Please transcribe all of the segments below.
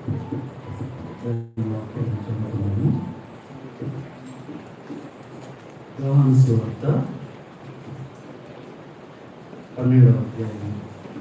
వాక్యం చదువుతున్నాను. యోహాను సువార్త పన్నెండవ అధ్యాయం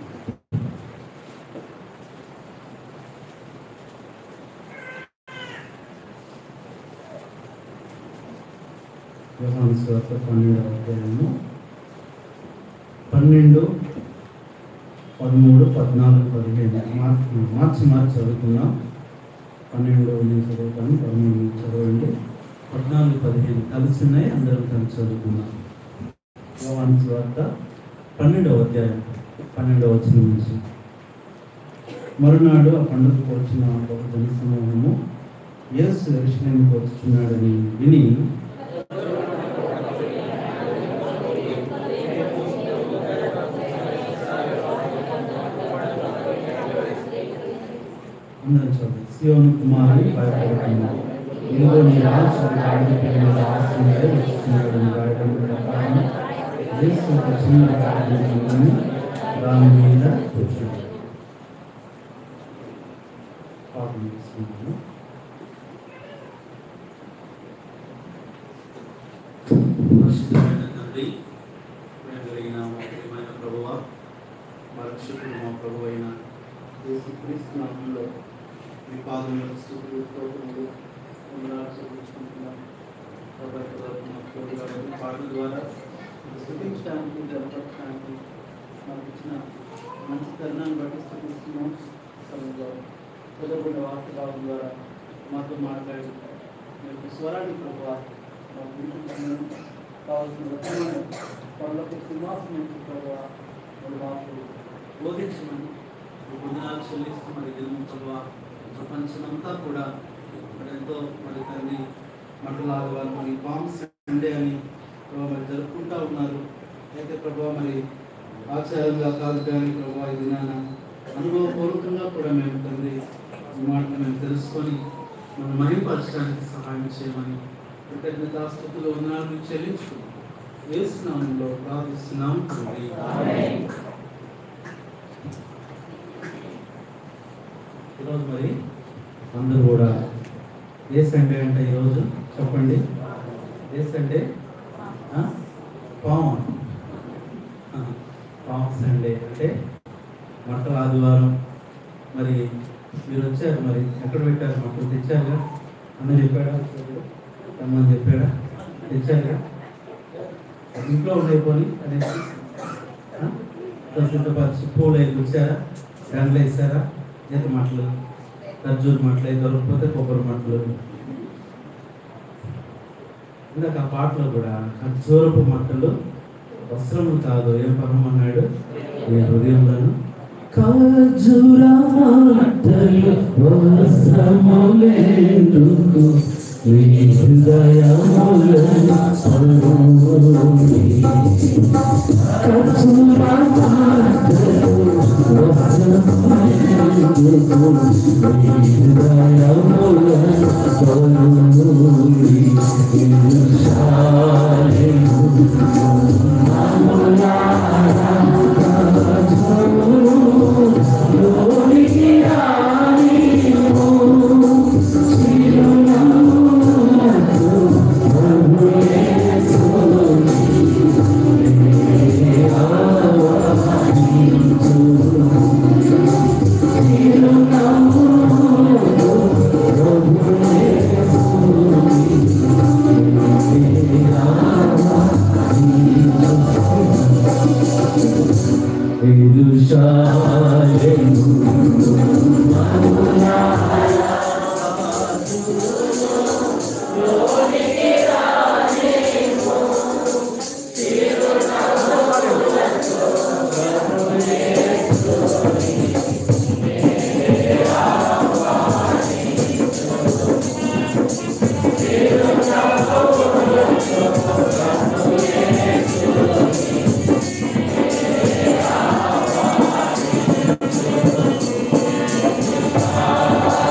యోహాను సువార్త పన్నెండవ అధ్యాయము పన్నెండు పదమూడు పద్నాలుగు పదిహేను మార్చి మార్చి మార్చి చదువుకున్నాం పన్నెండు నేను చదువుతాను పదమూడు మీరు చదవండి పద్నాలుగు పదిహేను కలిసి ఉన్నాయి అందరం కలిసి చదువుకున్నాం యోహాను సువార్త పన్నెండవ అధ్యాయం పన్నెండవ వచనం నుంచి మరునాడు ఆ పండుగకు వచ్చిన ఒక జనసమూహము యేసు ఎరుషలేముకు వచ్చుచున్నాడని విని అందరం చదువు సియోను కుమారి భయపడుతుంది ఇదిగో నీ రాజు గాడి మీద ఆశ్రయ వచ్చినాడని రాయడం ప్రకారం యేసు ఒక చిన్న గాడి తీసుకొని దాని మీద కూర్చున్నాడు పాపం చేసుకున్నాను పరిశుద్ధమైన తండ్రి ప్రేమ కలిగిన మా ప్రియమైన ప్రభువ మా రక్షకుడు మా ప్రభు అయిన యేసుక్రీస్తు నామంలో మీ పాదములకు స్తుతులు స్తోత్రములు వందనాలు చెల్లించుకుంటున్నాం కాబట్టి వరకు మా ప్రభు గారు ఈ పాటల ద్వారా మీకు స్తుతించడానికి జరపడానికి మాకు ఇచ్చిన మంచి తరుణాన్ని బట్టి స్థుతిస్తున్నాం సమయంలో చదవబడిన వార్త భాగం ద్వారా మాతో మాట్లాడి మీకు స్వరాన్ని ప్రభు మా గురించి కావాల్సిన రకమైన వాళ్ళకు సింహాసనం నుంచి ప్రభావ వాళ్ళ మాకు బోధించమని ఈ వందనాలు చెల్లిస్తూ మరి దినం ప్రభావ ప్రపంచమంతా కూడా మరి ఎంతో మరి తల్లి మటలాగా వాళ్ళు మరి పామ్ సండే అని ప్రభావ మరి జరుపుకుంటా ఉన్నారు అయితే ప్రభావ మరి ఆచారంగా కాదు కానీ ప్రభావ ఇది నాన్న అనుభవపూర్వకంగా కూడా మేము తండ్రి ఈ మాటను మేము తెలుసుకొని మనం మహింపరచడానికి సహాయం చేయమని కృతజ్ఞతాస్థుతులు వందనాలను చెల్లించుకుంటాం వేస్తున్నాములో ప్రార్థిస్తున్నాం తండ్రి ఈరోజు మరి అందరూ కూడా ఏ సండే అంటే ఈరోజు చెప్పండి ఏ సండే ఆ? పాము ఆ, పాము సండే అంటే మట్టల ఆదివారం మరి మీరు వచ్చారు మరి ఎక్కడ పెట్టారు మట్టలు తెచ్చారుగా అన్న చెప్పాడా రమ్మని చెప్పాడా తెచ్చారుగా అది ఇంట్లో ఉండైపోయి అనేసి ఆ? సిద్ధపరిచి పూలు వేసి వచ్చారా గంటలు వేసారా ఈత మట్టలు ఖర్జూరు మట్టలు అయితే దొరకకపోతే కొబ్బరి మట్టలు ఇందాక ఆ పాటలో కూడా ఖర్జూరపు మట్టలు వస్త్రము కాదు ఏం పరమన్నాడు ఈ హృదయంలోను ఖర్జూర మట్టలు వస్త్రములేందుకు నీ హృదయములను పరువుని. ఖర్జూర మట్టలు వస్త్రములేందుకు నీ హృదయములను పరువుని. యెరూషలేము ఆ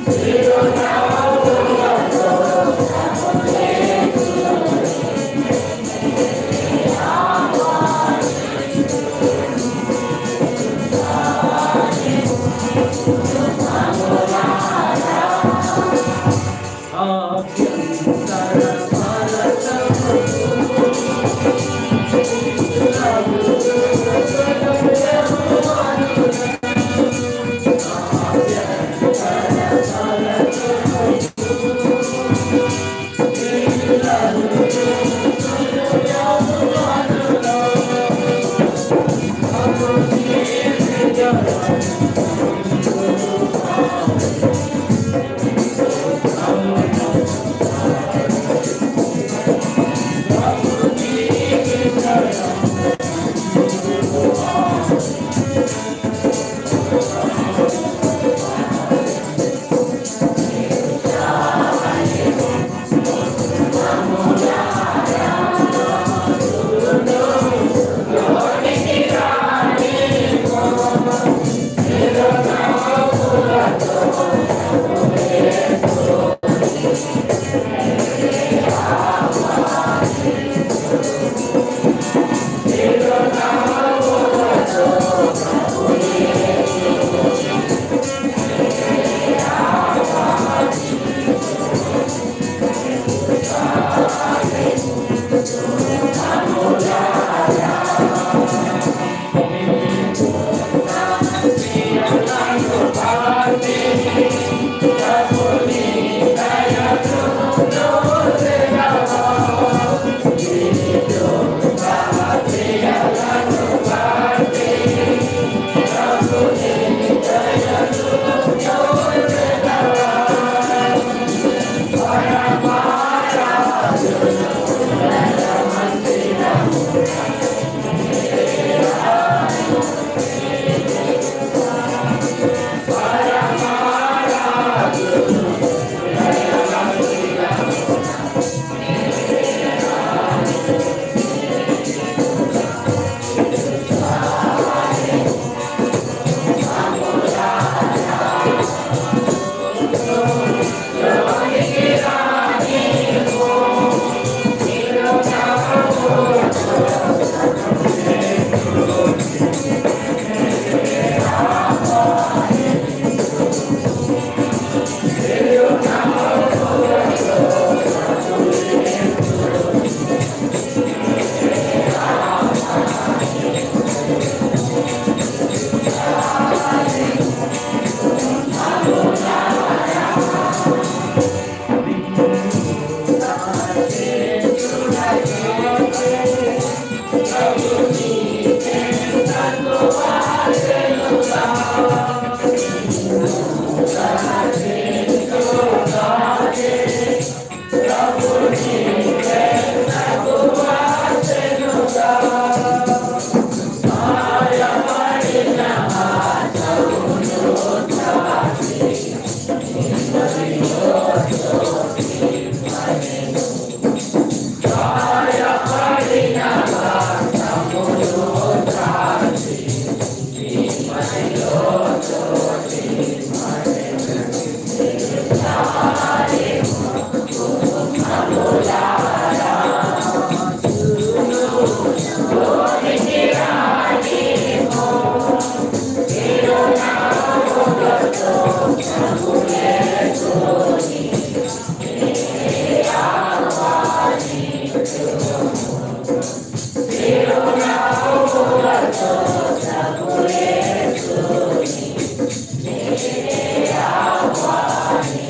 Amen.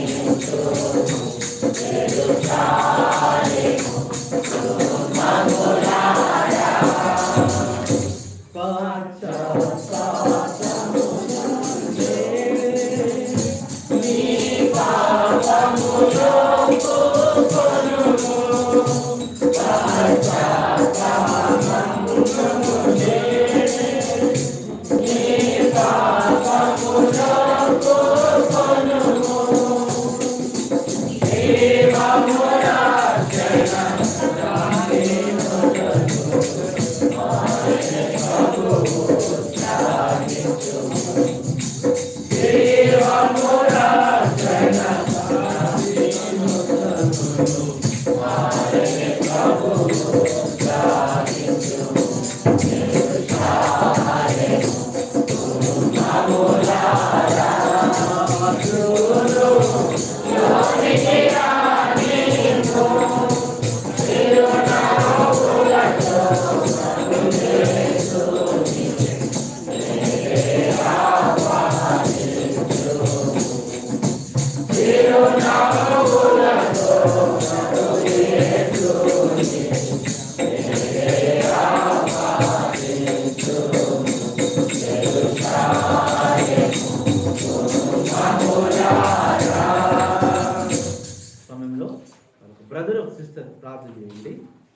సమయంలో బ్రదర్ ఒక సిస్టర్ ప్రార్థన చేయండి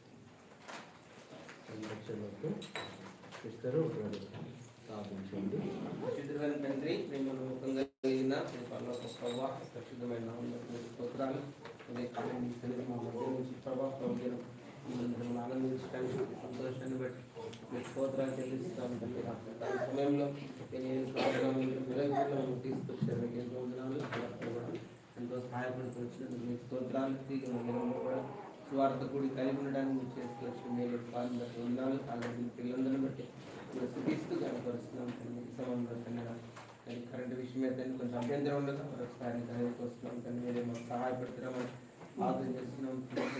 సిస్టర్ బ్రదర్ ప్రార్థన చేయండి పరిశుద్ధమైన తండ్రి మిమ్మల్ని ముఖంగా కలిగిన మీ పరలోక ప్రభావ పరిశుద్ధమైన నామమునకు మీకు స్తోత్రాలు అదే కాలం మీ సన్నిధి మా మధ్య నుంచి ప్రభావ ప్రభుత్వం మిమ్మల్ని ఆనందించడానికి సంతోషాన్ని బట్టి మీకు స్తోత్రాలు చెల్లిస్తాం తండ్రి దాని సమయంలో నేను ప్రోగ్రాంలో విరగిలో తీసుకొచ్చారు మీకు ఎంతో వందనాలు అక్కడ కూడా ఎంతో సహాయపడుతూ వచ్చినందుకు మీకు స్తోత్రాలు తిరిగి మందిరంలో కూడా స్వార్థ కూడి కలిగి ఉండడానికి మీరు చేసుకొచ్చిన మీరు పాలన బట్టి వందనాలు అలాగే మీ పిల్లలందరిని బట్టి మీరు స్థుతిస్తూ కనపరుస్తున్నాం తండ్రి ఈ సమయంలో తండ్రి అది కరెంట్ విషయం అయితే కొంచెం అభ్యంతరం ఉండదు మరొకసారి దానికి వస్తున్నాం కానీ మీరే మాకు సహాయపడుతున్నామని ఆదరణ చేస్తున్నాం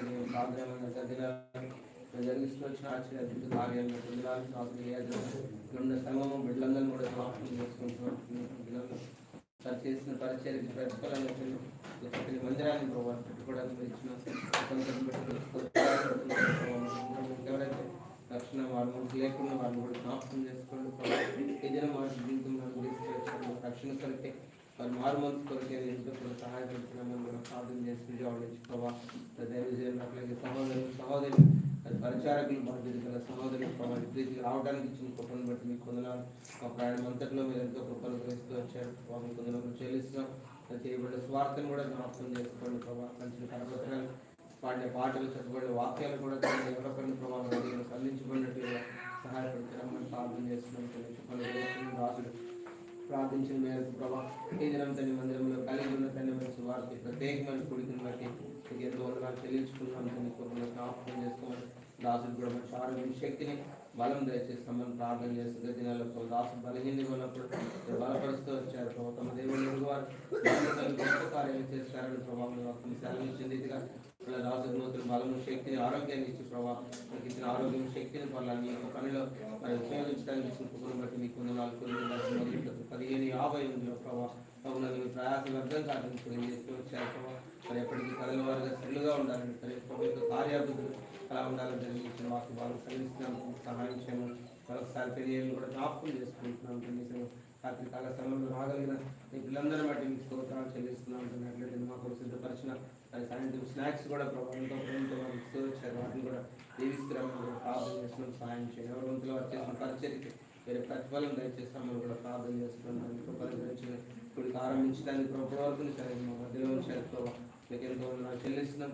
ఆదరణ చదివిన జరిగిస్తూ వచ్చిన ఆశ్చర్య అద్భుత కార్యాలను పొందడానికి మాకు తెలియదు ఉన్న సంగమం బిడ్డలందరినీ కూడా జ్ఞాపకం చేసుకుంటున్నాం పిల్లలు వారు చేసిన పరిచయకి ప్రతిఫలం లేకపోతే మందిరాన్ని ప్రభావం పెట్టుకోవడానికి మీరు ఇచ్చిన స్వతంత్రం పెట్టుకోవడానికి ఎవరైతే రక్షణ వారు మనకు లేకుండా వారిని కూడా జ్ఞాపకం చేసుకోండి ప్రభావం ఏదైనా వారి జీవితంలో తీసుకొచ్చారు రక్షణ కొరకే వారి మారు మనసు కొరకే ఎంతో కూడా సహాయపడుతున్నామని కూడా ప్రార్థన చేసి జాబ్ నుంచి ప్రభావ దైవజనులు అట్లాగే సహోదరులు సహోదరులు అది పరిచారకులు బాధ్యత గల సహోదరులు ప్రభావ ప్రీతికి రావడానికి ఇచ్చిన కృపను బట్టి మీకు కొందనాలు మా ప్రయాణం అంతట్లో మీరు ఎంతో కృపను గ్రహిస్తూ వచ్చారు ప్రభావ మీకు కొందరు చెల్లిస్తున్నాం అది చేయబడిన స్వార్థను కూడా జ్ఞాపకం చేసుకోండి ప్రభావ మంచి కరపత్రాలు పాడిన పాటలు చదవబడిన వాక్యాలు కూడా దాన్ని ఎవరొకరిని ప్రభావం అడిగిన స్పందించబడినట్టుగా సహాయపడుతున్నామని ప్రార్థన చేస్తున్నాం చెప్పండి రాసుడు ప్రార్థించిన మేరకు ప్రభా ఈ దినం తన మందిరంలో కలిగి ఉన్న తన మనసు వారికి ప్రత్యేకమైన కొడుకుని బట్టి మీకు ఎంతో వందనాలు చెల్లించుకున్నాం తన కొరకు జ్ఞాపకం చేసుకోమని దాసుడు కూడా మంచి ఆరోగ్యం శక్తిని బలం దయచేస్తామని ప్రార్థన చేస్తుంది దినాల్లో దాసు బలహీనంగా ఉన్నప్పుడు మీరు బలపరుస్తూ వచ్చారు ప్రభావ తమ దేవుని వారు బాధ్యతలు గొప్ప కార్యాలు చేస్తారని ప్రభావం వాక్యం సెలవించింది ఇదిగా ఇలా దాసు నూతన బలము శక్తిని ఆరోగ్యాన్ని ఇచ్చి ప్రభావ మీకు ఇచ్చిన ఆరోగ్యం శక్తిని పట్ల మీ యొక్క పనిలో మరి ఉపయోగించడానికి ఇచ్చిన కృపను బట్టి మీకు వందనాలు కొన్ని పదిహేను యాభై ఎనిమిదిలో ప్రభావ అవును మీ ప్రయాస వ్యర్థం కాదని చేస్తూ వచ్చారు ప్రభావ మరి ఎప్పటికీ కథల వారుగా స్త్రీలుగా ఉండాలని మరి యొక్క కార్యాభివృద్ధులు అలా ఉండాలని జరిగించిన మాకు వాళ్ళు కలిగిస్తున్నాం సహాయం చేయమని మరొకసారి పెళ్ళిళ్ళు కూడా జ్ఞాపకం చేసుకుంటున్నాం కనీసం రాత్రి కాల సమయంలో రాగలిగిన మీ పిల్లలందరూ బట్టి మీకు స్తోత్రాలు చెల్లిస్తున్నాం అట్లయితే మాకు సిద్ధపరిచిన మరి సాయంత్రం స్నాక్స్ కూడా ప్రభావంతో ప్రేమతో మాకు ఇస్తూ వచ్చారు వాటిని కూడా దీవిస్తున్నామని కూడా ప్రార్థన చేస్తున్నాం సాయం చేయండి ఎవరి వంతులో వారు చేసిన పరిచర్కి వేరే ప్రతిఫలం దయచేస్తామని కూడా ప్రార్థన చేస్తున్నాం పరిచయం ఇప్పుడు ఆరంభించడానికి ప్రభు వరకు సరే మా మధ్యలో ఉంచారు ప్రభావ మీకు ఎంతో నాకు చెల్లిస్తున్నాం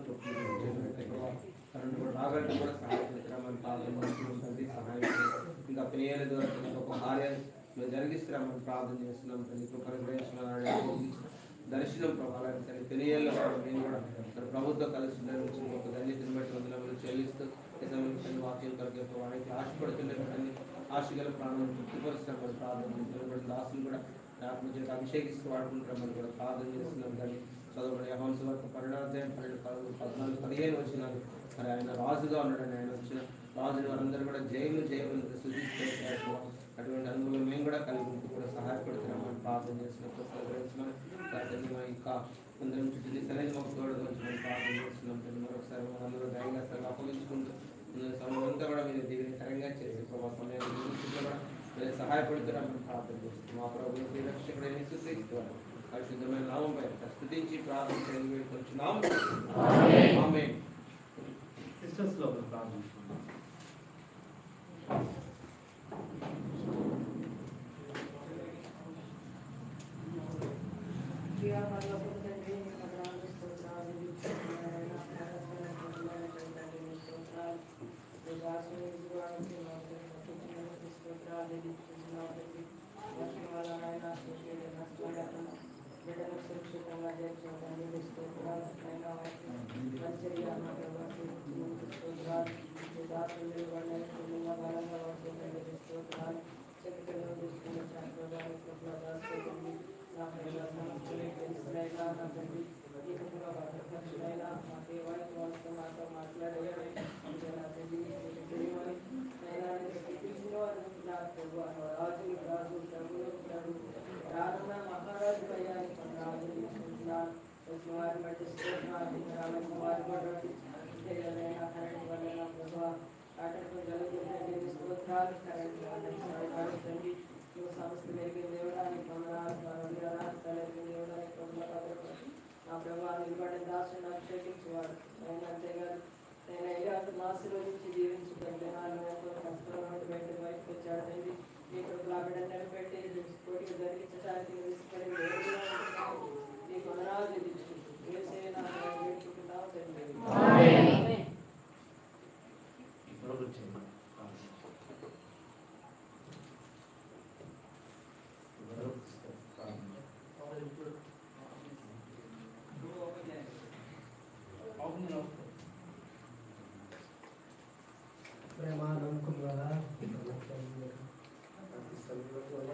ప్రభావ కరెంట్ కూడా రాగట్టు కూడా సహాయపడుతున్నామని ప్రార్థన చేస్తున్నాం తండ్రి సహాయం చేయండి. ఇంకా పిల్లల ద్వారా తనకు ఒక కార్యాన్ని మేము జరిగిస్తున్నామని ప్రార్థన చేస్తున్నాం తండ్రి కృపను గ్రహించిన దర్శనం ప్రభావం తన తెలియాలో మేము కూడా మన ప్రభుత్వం కలిసి నిర్మించిన ఒక ధన్యతను బట్టి వందనములు చెల్లిస్తూ నిజమైన వాక్యం కలిగే వారికి ఆశపడుతున్నటువంటి ఆశగల ప్రాణం తృప్తిపరుస్తున్నప్పుడు ప్రార్థన చేస్తున్నప్పుడు దాసులు కూడా ఆత్మచేత అభిషేకిస్తూ వాడుకుంటామని కూడా ప్రార్థన చేస్తున్నాం కానీ చదవబడే హంస వరకు పరిణాధ్యాయం పన్నెండు పదమూడు పద్నాలుగు పదిహేను వచ్చినారు మరి ఆయన రాజుగా ఉన్నాడని ఆయన వచ్చిన రాజుని వారందరూ కూడా జైలు జయమని సూచిస్తూ అటువంటి అనుభవం మేము కూడా కలిగి ఉంటూ కూడా సహాయపడుతున్నామని ప్రార్థన చేస్తున్నాం మా ఇంకా అందరం చుట్టూ సరైన మాకు తోడదలుచుకొని ప్రార్థన చేస్తున్నాం తండ్రి. మరొకసారి మనందరూ ధైర్యంగా అసలు అప్పగించుకుంటూ ఉన్న సమయం అంతా కూడా మీరు దీవెనకరంగా చేసి ప్రభావ సమయాన్ని గురించి కూడా మీరు సహాయపడుతున్నామని ప్రార్థన చేస్తున్నాం మా ప్రభు రక్షకుడైన యేసుక్రీస్తు పరిశుద్ధమైన నామంపై స్థుతించి ప్రార్థన చేయని వేడుకొంచున్నాం ఆమేన్ సిస్టర్స్ లో ప్రార్థించుకున్నాం వచ్చిన వారిని బట్టి స్తోత్రాలు రామన్న వారి కూడా అంతేకాదైనా కరెంట్ వల్ల నా ప్రభావ ఆటంకం కలుగుతుందండి స్తోత్రాలు కరెంట్ వాళ్ళని సహాయపడుతుంది నువ్వు సమస్త వెలిగిన దేవుడానికి వందనాలు వందనాలు తలకి దేవుడానికి వందనాలు భద్రపడి నా ప్రభావ నిలబడిన దాసుని అభిషేకించేవాడు నేను అంతేకాదు నేను ఐదు మాసాల నుంచి జీవించుకుంటే నాలుగు ఎంతో కష్టం నుండి బయట బయటకు వచ్చాడు తండ్రి నీ కొడుకులా బిడ్డను పెట్టి కోటికి జరిగించడానికి నువ్వు ఇష్టపడి దేవుడిగా ఉంటున్నావు. నీకు వందనాలు చెల్లించుకుంటూ వేసే నాకు వేడుకుంటున్నావు తండ్రి ఆమేన్. ప్రేమ నమ్మకం ద్వారా ప్రతి సమయంలో కూడా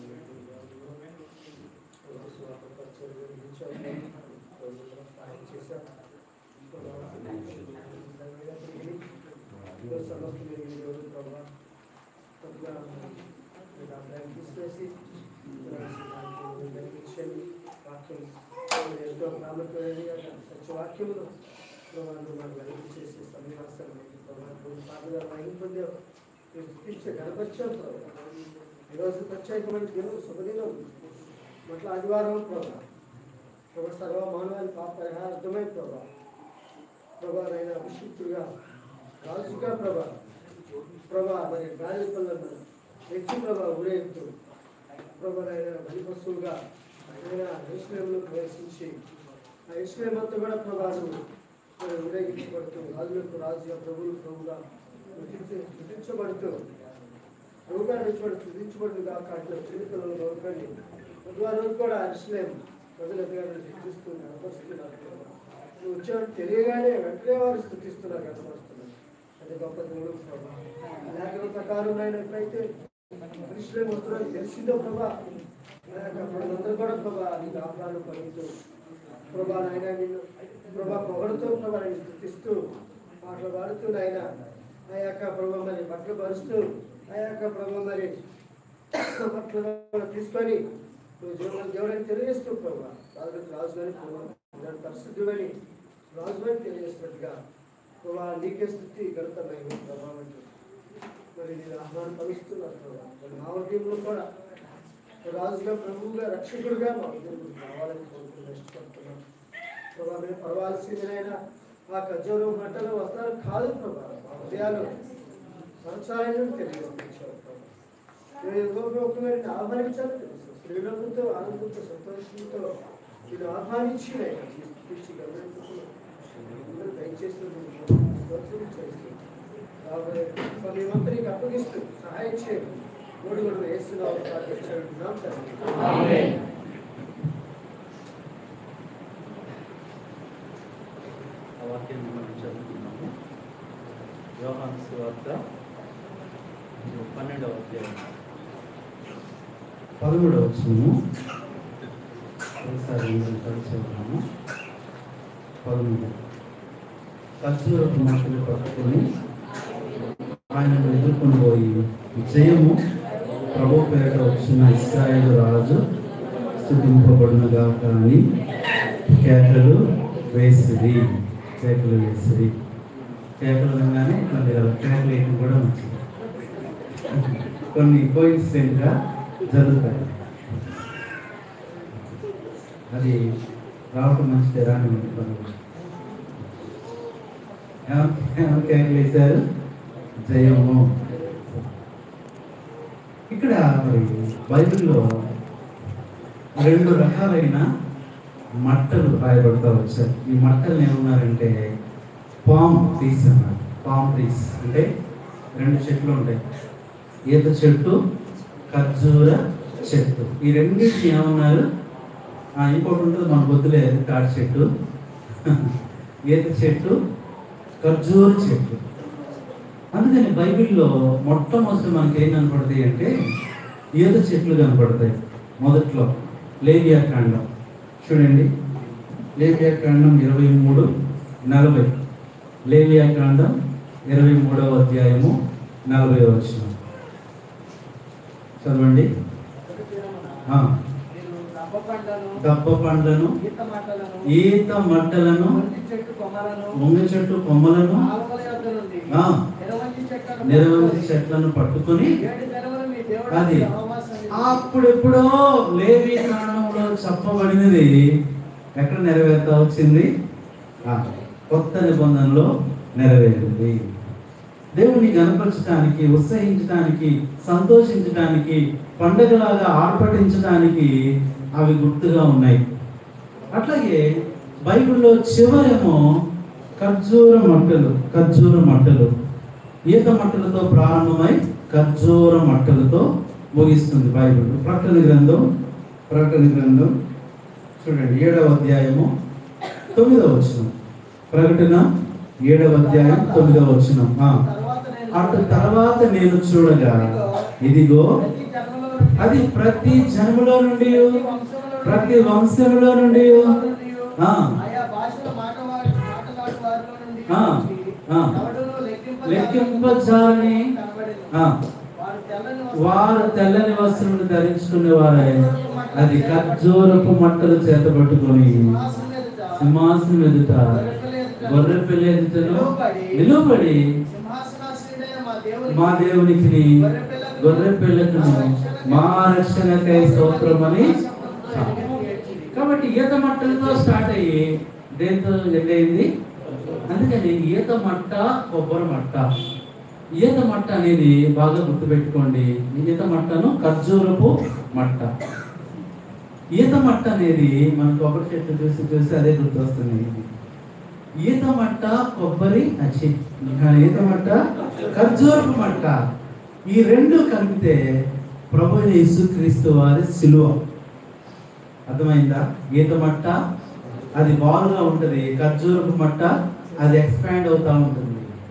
రోజు స్వార్థ పరిచయం గురించావు. రోజు కూడా సహాయం చేశావు. ఈరోజు సమస్త మీరు ఈ రోజు ప్రభావ కొద్దిగా మీరు అందరికీ తీసివేసి జరిగించండి వాక్యం ఎంతో ప్రాముఖ్యమైన సత్యవాక్యములు ప్రభావం మాకు వెలుగు చేసి సన్నివాసాలు ప్రభావం పాటగా మహిమ పొందావు మీరు గుర్తించే గణపరిచాం ప్రభావ ఈరోజు ప్రత్యేకమైన దినం శుభదినం మట్ల ఆదివారం ప్రభావ ప్రభు సర్వ మానవాళి పాప పరిహారార్థమై ప్రభా ప్రభా ఆయన అభిషిక్తుగా రాజుగా ప్రభా ప్రభా మరి గాలి పనులను వ్యక్తి ప్రభా ఊరేగుతూ ప్రభా ఆయన బలి పశువుగా ఆయన ఇస్లాంలో ప్రవేశించి ఆ ఇస్లాం అంతా కూడా ప్రభావం మరి ఊరేగించబడుతూ రాజులకు రాజుగా ప్రభువులు ప్రభుగా గుర్తించబడుతూ ప్రభుగా నిలిచబడి తుదించబడుతూ కాక అట్లా చిరుకలను గౌరవండి బుధవారం కూడా ఇస్లాం ప్రజలు ఎదుగానే శిక్షిస్తూ కనపరుస్తున్నారు నువ్వు వచ్చావు తెలియగానే వెంటనే వారు స్థుతిస్తున్నారు కనపరుస్తున్నారు అది గొప్ప దేవుడు ప్రభా లేఖన ప్రకారం ఆయన ఎప్పుడైతే ఇస్లాం వస్తున్నారో తెలిసిందో ప్రభా అందరూ కూడా ప్రభా నీకు ఆహ్వానం పలుకుతూ ప్రభా నాయన నిన్ను ప్రభా పొగడుతూ ప్రభా నేను స్థుతిస్తూ పాటలు పాడుతూ నాయన ఆ యొక్క ప్రభా మరి బట్టలు పరుస్తూ ఆ యొక్క ప్రభా మరి బట్టలు కూడా తీసుకొని నువ్వు దేవుడు దేవుడని తెలియజేస్తూ ప్రభా రాజులకు రాజులని ప్రభా పరిశుద్ధుడని రాజులని తెలియజేస్తున్నట్టుగా ప్రభా నీకే స్థుతి ఘనత మహిమ ప్రభావం అంటూ మరి నేను ఆహ్వానం పలుస్తున్నాను ప్రభా మరి మా ఉద్యమంలో కూడా రాజుగా ప్రభువుగా రక్షకుడుగా మా ఉద్యోగులు కావాలని కోరుకుని ఇష్టపడుతున్నాం ప్రభా మీరు పర్వాల్సిందినైనా ఆ ఖర్జూరం బట్టలు వస్త్రాలు కాదు ప్రభా మా హృదయాలు సంసారాన్ని తెలియజేస్తాం ప్రభా ఒకవేళ ఆహ్వానించాలని తెలుసు శ్రీరంగంతో ఆనందంతో సంతోషంతో నేను ఆహ్వానించి అందరూ దయచేసి స్తోత్రం చేస్తూ రాబోయే సమయమంతా నీకు అప్పగిస్తూ సహాయం చేయండి మూడు కూడా వేస్తున్నావు ప్రార్థించుకుంటున్నాం తండ్రి. ఆ వాక్యాన్ని మనం చదువుతున్నాము యోహాను సువార్త పన్నెండవ అధ్యాయం పదమూడవ వచ్చును ఒకసారి అందరం కలిసి చదువుతాము పదమూడు ఖర్జూరపు మాటలు పట్టుకొని ఆయనను ఎదుర్కొని పోయి జయము ప్రభు పేరిట వచ్చిన ఇస్రాయేల్ రాజు స్థుతింపబడునుగా కానీ కేకలు వేసిరి కేకలు వేసిరి కేకలు అనగానే మళ్ళీ వాళ్ళ కేకలు వేయడం కూడా మంచిది కొన్ని కోయిన్సిడెంట్గా జరుగుతాయి అది రావటం మంచిదే రాని పనులు ఏమని కేకలు వేశారు జయము ఇక్కడ మరి బైబిల్లో రెండు రకాలైన మట్టలు రాయబడతా వచ్చారు ఈ మట్టలు ఏమన్నారంటే పామ్ ట్రీస్ అన్నారు పామ్ ట్రీస్ అంటే రెండు చెట్లు ఉంటాయి ఈత చెట్టు ఖర్జూర చెట్టు ఈ రెండింటిని ఏమన్నారు ఆ, ఇంకోటి ఉంటుంది మన బొద్దులేదు తాటి చెట్టు ఈత చెట్టు ఖర్జూర చెట్టు అందుకని బైబిల్లో మొట్టమొదటి మనకి ఏం కనపడతాయి అంటే ఈత చెట్లు కనపడతాయి మొదట్లో లేవియా కాండం చూడండి లేవియా కాండం ఇరవై మూడు నలభై లేవియా కాండం ఇరవై మూడవ అధ్యాయము నలభై వచ్చిన చదవండి ఆ, మీరు నా భక్తులు పండ్లను దప్ప పండ్లను ఈత మట్టలను ఈత మట్టలను వంటి చెట్టు కొమ్మలను ముంగ చెట్టు కొమ్మలను ఆలవల యొద్ద నుండి ఆ, నిరవంజి చెట్లను నిరవంతి చెట్లను పట్టుకొని ఏడు దినములు మీ దేవుడు అది. యెహోవా సన్నిధిలో అప్పుడెప్పుడో లేవి కాండంలో చెప్పబడినది ఎక్కడ నెరవేరుతా వచ్చింది ఆ, కొత్త నిబంధనలో నెరవేరింది దేవుని గనపరచడానికి ఉత్సహించడానికి సంతోషించడానికి పండగలాగా ఆర్పటించడానికి అవి గుర్తుగా ఉన్నాయి అట్లాగే బైబిల్లో చివరేమో ఖర్జూర మట్టలు ఖర్జూర మట్టలు ఈత మట్టలతో ప్రారంభమై ఖర్జూర మట్టలతో ముగిస్తుంది బైబిల్ ప్రకటన గ్రంథం ప్రకటన గ్రంథం చూడండి ఏడవ అధ్యాయము తొమ్మిదవ వచనం ప్రకటన ఏడవ అధ్యాయం తొమ్మిదవ వచనం ఆ. తర్వాత నేను అటు తర్వాత నేను చూడగా ఇదిగో ప్రతి జన్మలో నుండి అది ప్రతి జన్మలో నుండి ప్రతి వంశంలో నుండి ప్రతి వంశంలో నుండి ఆ. ఆయా భాషలో మాటవాడి మాటలాడు వారిలో నుండి ఆ. ఆ. ఎవడునూ లెక్కింప లెక్కింపజాలని ఆ, వారు తెల్లని వారు తెల్లని వస్త్రములు ధరించుకునేవారే అది ఖర్జూరపు మట్టలు చేత పట్టుకొని సింహాసనం ఎదుట సింహాసనం ఎదుట గొర్రెపిల్ల ఎదుట గొర్రె పిల్ల ఎదుటను నిలువబడి సింహాసనాసీనుడైన మా దేవుని మా దేవునికి గొర్రె పిల్లకును మా రక్షణకై స్తోత్రం అని కాబట్టి ఈత మట్టలతో స్టార్ట్ అయ్యి దేంతో ఎండ్ అయింది అందుకని ఈత మట్ట కొబ్బరి మట్ట ఈత మట్ట అనేది బాగా గుర్తుపెట్టుకోండి ఈత మట్టను ఖర్జూరపు మట్ట ఈత మట్ట అనేది మన కొబ్బరి చెట్టు చూసి చూసి అదే గుర్తొస్తుంది ఈత మట్ట కొబ్బరి అచ్చి ఈత మట్ట ఖర్జూరపు మట్ట ఈ రెండు కలిపితే ప్రభు యేసుక్రీస్తు వారి సిలువ అర్థమైందా ఈత మట్ట అది బాల్గా ఉంటుంది ఖర్జూరపు మట్ట అది ఎక్స్పాండ్ అవుతా ఉంటుంది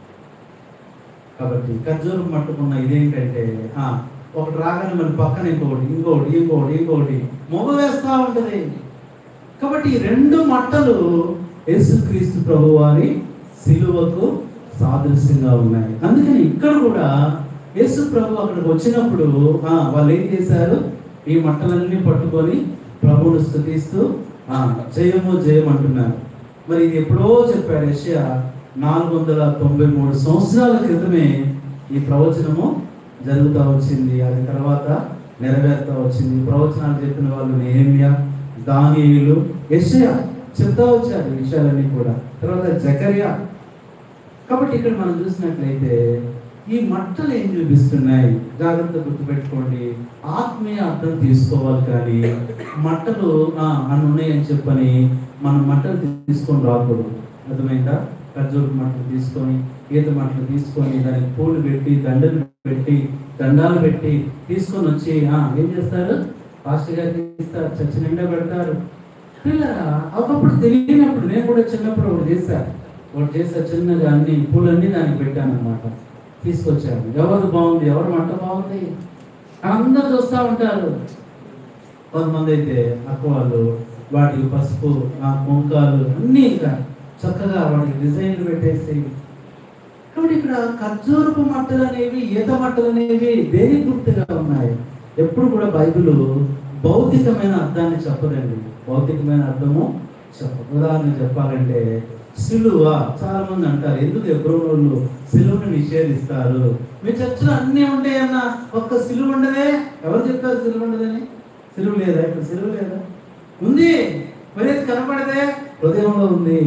కాబట్టి ఖర్జూరపు మట్టుకున్న ఇదేంటంటే ఆ, ఒకటి రాగానే మన పక్కన ఇంకొకటి ఇంకొకటి ఇంకొకటి ఇంకొకటి మొగ వేస్తూ ఉంటుంది కాబట్టి ఈ రెండు మట్టలు యేసుక్రీస్తు ప్రభు వారి సిలువకు సాదృశ్యంగా ఉన్నాయి అందుకని ఇక్కడ కూడా యేసు ప్రభు అక్కడికి వచ్చినప్పుడు ఆ, వాళ్ళు ఏం చేశారు ఈ మట్టలన్నీ పట్టుకొని ప్రభువును స్థుతిస్తూ ఆ, జయము జయం అంటున్నారు మరి ఇది ఎప్పుడో చెప్పాడు యెషయా నాలుగు వందల తొంభై మూడు సంవత్సరాల క్రితమే ఈ ప్రవచనము జరుగుతూ వచ్చింది అది తర్వాత నెరవేరుతూ వచ్చింది ఈ ప్రవచనాలు చెప్పిన వాళ్ళు నేమియా దానియులు యెషయా చెప్తా వచ్చారు ఈ విషయాలన్నీ కూడా తర్వాత జకర్యా కాబట్టి ఇక్కడ మనం చూసినట్లయితే ఈ మట్టలు ఏం చూపిస్తున్నాయి జాగ్రత్త గుర్తుపెట్టుకోండి ఆత్మీయ అర్థం తీసుకోవాలి కానీ మట్టలు ఆ, అని ఉన్నాయని చెప్పని మనం మట్టలు తీసుకొని రాకూడదు అర్థమైందా ఖర్జూరు మట్టలు తీసుకొని ఈత మట్టలు తీసుకొని దానికి పూలు పెట్టి దండలు పెట్టి దండాలు పెట్టి తీసుకొని వచ్చి ఆ, ఏం చేస్తారు పాస్టర్ గారికి ఇస్తారు చర్చ నిండా పెడతారు పిల్లరా ఒకప్పుడు తెలియనప్పుడు నేను కూడా చిన్నప్పుడు ఒకటి చేశా ఒకటి చేసా చిన్నగా అన్ని పూలన్నీ దానికి పెట్టాను అనమాట తీసుకొచ్చాను ఎవరు బాగుంది ఎవరు మంట బాగుంది అందరు చూస్తూ ఉంటారు కొంతమంది అయితే అక్క వాళ్ళు వాటికి పసుపు ఆ కుంకాలు అన్నీ ఇంకా చక్కగా వాటికి డిజైన్లు పెట్టేసి కాబట్టి ఇక్కడ ఖర్జూరపు మట్టలు అనేవి ఈత మట్టలు అనేవి దేని గుర్తుగా ఉన్నాయి ఎప్పుడు కూడా బైబిల్ భౌతికమైన అర్థాన్ని చెప్పదండి భౌతికమైన అర్థము చెప్పదు ఉదాహరణ చెప్పాలంటే సిలువ చాలా మంది అంటారు ఎందుకు ఎబ్రోలు సిలువను నిషేధిస్తారు మీ చర్చలో అన్నీ ఉంటాయన్న ఒక్క సిలువ ఉండదే ఎవరు చెప్పారు సిలువ ఉండదని సిలువ లేదా ఇక్కడ సిలువ లేదా ఉంది మరి అది కనపడదే హృదయంలో ఉంది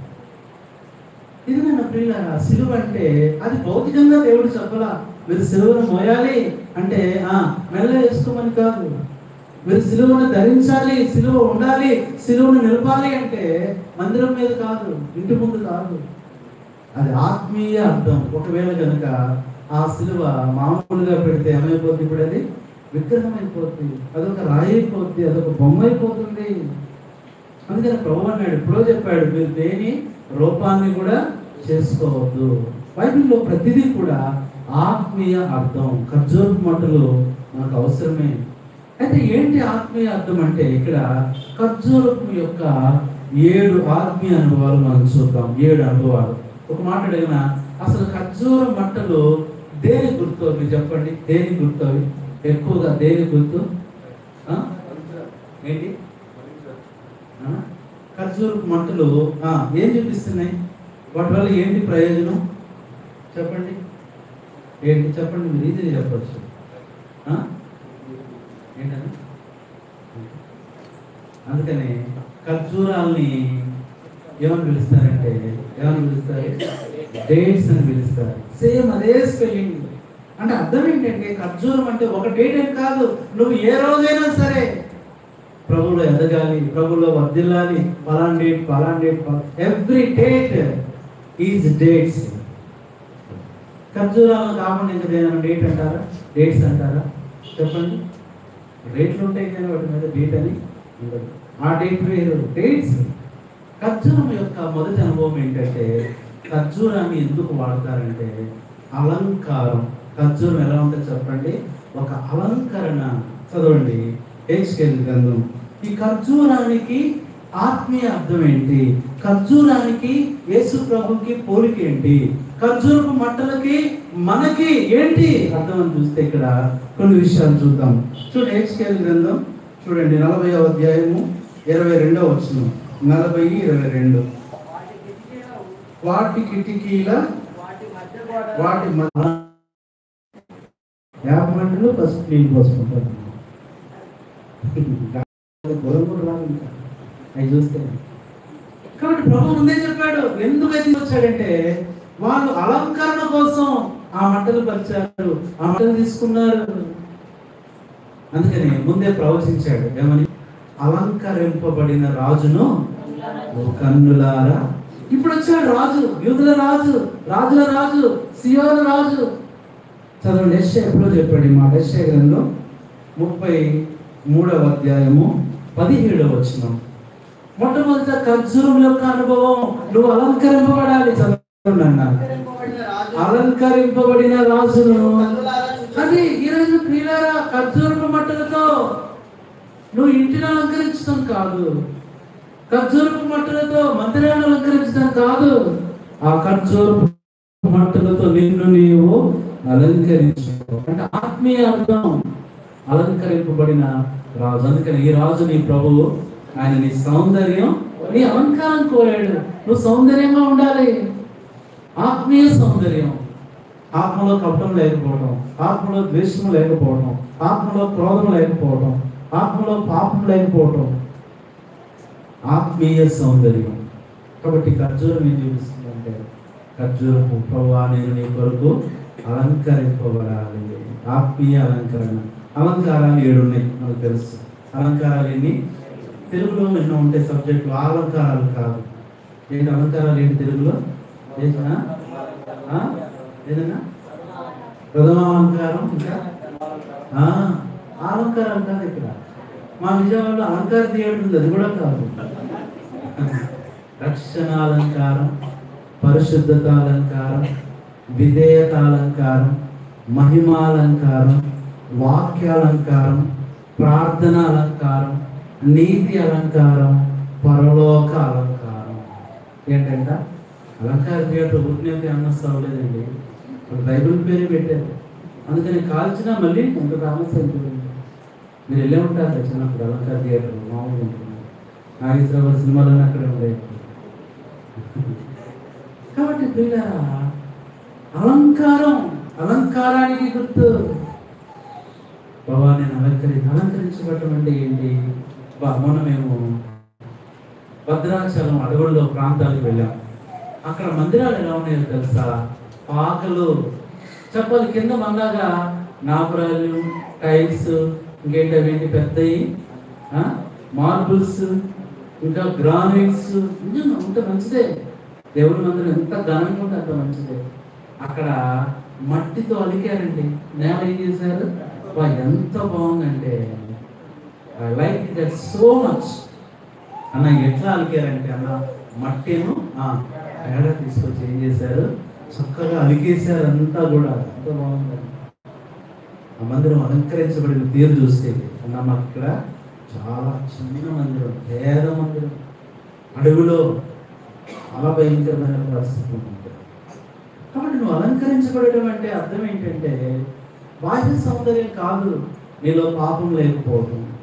ఇది నా ప్రియుల సిలువ అంటే అది భౌతికంగా దేవుడు చెప్పలా మీరు సిలువను మోయాలి అంటే ఆ మెల్ల వేసుకోమని కాదు మీరు సిలువను ధరించాలి సిలువ ఉండాలి సిలువను నిలపాలి అంటే మందిరం మీద కాదు ఇంటి ముందు కాదు అది ఆత్మీయ అర్థం ఒకవేళ కనుక ఆ సిలువ మామూలుగా పెడితే ఏమైపోతుంది ఇప్పుడు అది విగ్రహం అయిపోతుంది అదొక రాయి అయిపోతుంది అదొక బొమ్మ అయిపోతుంది అందుకని ప్రభు అన్నాడు ఎప్పుడో చెప్పాడు మీరు దేని రూపాన్ని కూడా చేసుకోవద్దు బైబిల్లో ప్రతిదీ కూడా ఆత్మీయ అర్థం ఖర్జూరు మట్టలు మనకు అవసరమే అయితే ఏంటి ఆత్మీయ అర్థం అంటే ఇక్కడ ఖర్జూరపు యొక్క ఏడు ఆత్మీయ అనుభవాలు మనం చూద్దాం ఏడు అనుభవాలు ఒక మాట అడిగిన అసలు ఖర్జూర మట్టలు దేని గుర్తు అవి చెప్పండి దేని గుర్తు అవి ఎక్కువగా దేని గుర్తు ఆ? ఏంటి ఆ? ఖర్జూరపు మంటలు ఆ, ఏం చూపిస్తున్నాయి వాటి వల్ల ఏంటి ప్రయోజనం చెప్పండి ఏంటి చెప్పండి మీరు ఈజీగా చెప్పచ్చు ఆ? ఏంటని అందుకని ఖర్జూరాల్ని ఏమని పిలుస్తారంటే ఏమని పిలుస్తారు డేట్స్ అని పిలుస్తారు సేమ్ అదే స్పెల్లింగ్ అంటే అర్థం ఏంటంటే ఖర్జూరం అంటే ఒక డేట్ ఏం కాదు నువ్వు ఏ రోజైనా సరే ప్రభులో ఎదగాలి ప్రభులో వర్ధిల్లాలి పలాన్ డేట్ పలాన్ date every date is dates ఖర్జూరాలను కాకుండా ఇంకా ఏదైనా డేట్ అంటారా డేట్స్ అంటారా చెప్పండి రేట్లు ఉంటాయి కానీ వాటి మీద డేట్ అని ఉండదు ఆ డేట్ వేరు డేట్స్ ఖర్జూరం యొక్క మొదటి అనుభవం ఏంటంటే ఖర్జూరాన్ని ఎందుకు వాడతారంటే అలంకారం ఖర్జూరం ఎలా ఉంటుందో చెప్పండి ఒక అలంకరణ చదవండి హెచ్కెల్ గ్రంథం ఈ ఖర్జూరానికి ఆత్మీయ అర్థం ఏంటి ఖర్జూరానికి యేసు ప్రభుకి పోలిక ఏంటి ఖర్జూరపు మట్టలకి మనకి ఏంటి అర్థం అని చూస్తే ఇక్కడ కొన్ని విషయాలు చూద్దాం చూడండి హెచ్కెల్ గ్రంథం చూడండి నలభై అధ్యాయము ఇరవై రెండో వచ్చిన నలభై ఇరవై రెండు వాటి కిటికీలు వాటి కిటికీల వాటి మధ్య గోడ వాటి మ- వేప మంటలు ఫస్ట్ నీళ్ళు పోసుకుంటారు గొడవ కూడా రాదు ఇంకా అవి చూస్తే కాబట్టి ప్రభు ముందే చెప్పాడు ఎందుకు అయితే వచ్చాడంటే వాళ్ళు అలంకరణ కోసం ఆ మంటలు పరిచారు ఆ మంటలు తీసుకున్నారు అందుకని ముందే ప్రవచించాడు ఏమని అలంకరింపబడిన రాజును ఓ కన్నులారా ఇప్పుడు వచ్చాడు రాజు యూదుల రాజు రాజుల రాజు సియోల రాజు చదవండి ఎస్ఏ ఎప్పుడో చెప్పాడు ఈ మాట ఎస్ఏ గ్రంథం ముప్పై మూడవ అధ్యాయము పదిహేడవ వచనం మొట్టమొదట ఖర్జూరం యొక్క అనుభవం నువ్వు అలంకరింపబడాలి చదవండి అన్నాను అలంకరింపబడిన రాజు అలంకరింపబడిన రాజును కన్నులారా చూచి అది ఈరోజు ప్రియులారా ఖర్జూరపు మట్టలతో నువ్వు ఇంటిని అలంకరించడం కాదు ఖర్జూరపు మట్టలతో మందిరాన్ని అలంకరించడం కాదు ఆ ఖర్జూరపు మట్టలతో నిన్ను నీవు అలంకరించు అంటే ఆత్మీయ అర్థం అలంకరింపబడిన రాజు అందుకని ఈ రాజు నీ ప్రభువు ఆయన నీ సౌందర్యం నీ అలంకారం కోరాడు నువ్వు సౌందర్యంగా ఉండాలి ఆత్మీయ సౌందర్యం ఆత్మలో కపటం లేకపోవడం ఆత్మలో ద్వేషం లేకపోవడం ఆత్మలో క్రోధం లేకపోవడం ఆత్మలో పాపం లేకపోవడం ఆత్మీయ సౌందర్యం కాబట్టి ఖర్జూరం ఏం చూపిస్తుందంటే ఖర్జూరపు ప్రభా నేను నీ కొరకు అలంకరింపబడాలి ఆత్మీయ అలంకరణ అలంకారాలు ఏడు ఉన్నాయి మనకు తెలుసు అలంకారాలు ఎన్ని తెలుగులో ఎన్నో ఉంటాయి సబ్జెక్టులు అలంకారాలు కాదు ఏంటి అలంకారాలు ఏంటి తెలుగులో ఏంటన్నా ఆ? ఏదన్నా ప్రథమ అలంకారం ఇంకా ఆ, ఆ అలంకారం కాదు ఇక్కడ మా విజయవాడలో అలంకార థియేటర్ ఉంది అది కూడా కాదు రక్షణ అలంకారం పరిశుద్ధత అలంకారం విధేయత అలంకారం మహిమాలంకారం వాక్యాలంకారం ప్రార్థన అలంకారం నీతి అలంకారం పరలోక అలంకారం ఏంటంట అలంకార థియేటర్ ఊరికే అన్నస్తూ అవ్వలేదండి ఇప్పుడు బైబిల్ పేరు పెట్టారు అందుకని కాల్చినా మళ్ళీ కొంత ఫేమస్ అయిపోయింది మీరు వెళ్ళే ఉంటారు చిన్నప్పుడు అలంకార థియేటర్ మామూలుగా ఉంటుంది నాగేశ్వరరావు సినిమాలోనే అక్కడే ఉండేది కాబట్టి ప్రియులారా అలంకారం అలంకారానికి గుర్తు బాబా నేను అలంకరి అలంకరించబడటం అంటే ఏంటి బా మొన్న మేము భద్రాచలం అడవుల్లో ప్రాంతాలకు వెళ్ళాం అక్కడ మందిరాలు ఎలా ఉన్నాయో తెలుసా పాకలు చెప్పాలి కింద మళ్ళాగా నాపురాలు టైల్స్ ఇంకేంటి అవేంటి పెద్దవి మార్బుల్స్ ఇంకా గ్రానైట్స్ నిజంగా అంత మంచిదే దేవుడి మందిరం ఎంత ఘనంగా ఉంటే అంత మంచిదే అక్కడ మట్టితో అలికారండి నేల ఏం చేశారు వా ఎంత బాగుందంటే I like that so much అన్న ఎట్లా అలికారంటే అన్న మట్టిను ఆ, పేడ తీసుకొచ్చి ఏం చేశారు చక్కగా అలికేశారు అంతా కూడా ఎంత బాగుందండి ఆ మందిరం అలంకరించబడిన తీరు చూస్తే అన్న మాకు ఇక్కడ చాలా చిన్న మందిరం పేద మందిరం అడవిలో చాలా భయంకరమైన పరిస్థితి ఉంటుంది కాబట్టి నువ్వు అలంకరించబడటం అంటే అర్థం ఏంటంటే బాహ్య సౌందర్యం కాదు నీలో పాపం లేకపోవడం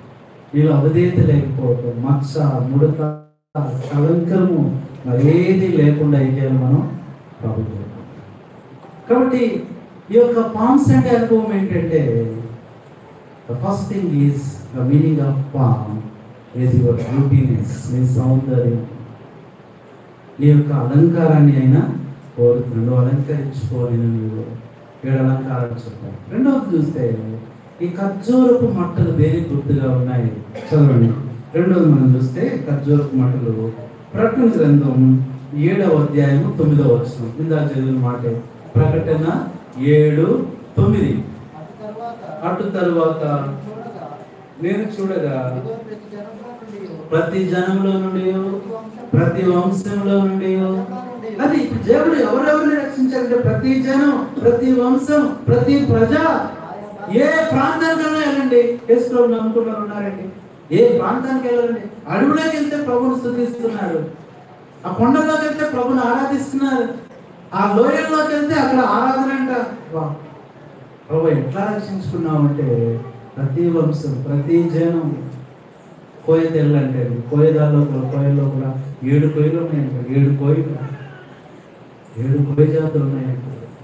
నీలో అవధేయత లేకపోవటం మచ్చ ముడత కలంకరము మరేది లేకుండా అయితే మనం ప్రభు కాబట్టి ఈ యొక్క పామ్స్ అంటే అనుభవం ఏంటంటే the first thing is the meaning of palm is your beautyness నీ సౌందర్యం నీ యొక్క అలంకారాన్ని అయినా కోరుతున్నాడు నువ్వు అలంకరించుకోవాలి నువ్వు ఏడు అలంకారాలు చెప్పాలి రెండవది చూస్తే ఈ ఖర్జూరపు మట్టలు దేనికి గుర్తుగా ఉన్నాయి చదవండి రెండవది మనం చూస్తే ఖర్జూరపు మట్టలు ప్రకటన గ్రంథం ఏడవ అధ్యాయము తొమ్మిదవ వచనం ఇందాక చదివిన మాట ప్రకటన ఏడు తొమ్మిది అటు తర్వాత అటు తరువాత చూడగా నేను చూడగా ఇదిగో ప్రతి జనంలో నుండి ప్రతి జనంలో నుండి ప్రతి వంశంలో నుండి అది ఇప్పుడు దేవుడు ఎవరెవరిని రక్షించారంటే ప్రతి జనం ప్రతి వంశం ప్రతి ప్రజ ఏ ప్రాంతానికైనా వెళ్ళండి యేసుప్రభు నమ్ముకున్నారు ఉన్నారండి ఏ ప్రాంతానికి వెళ్ళండి అడవులోకి వెళ్తే ప్రభుని స్థుతిస్తున్నారు ఆ కొండల్లోకి వెళ్తే ప్రభుని ఆరాధిస్తున్నారు ఆ లోయల్లోకి వెళ్తే అక్కడ ఆరాధన అంట వా. ప్రభు ఎట్లా రక్షించుకున్నావు అంటే ప్రతి వంశం ప్రతి జనం కోయ తెల్లు అంటే కోయదాల్లో కోయ లోపల ఏడు కోయలు ఉన్నాయంట ఏడు కోయలు ఏడు కోయ జాతులు ఉన్నాయంట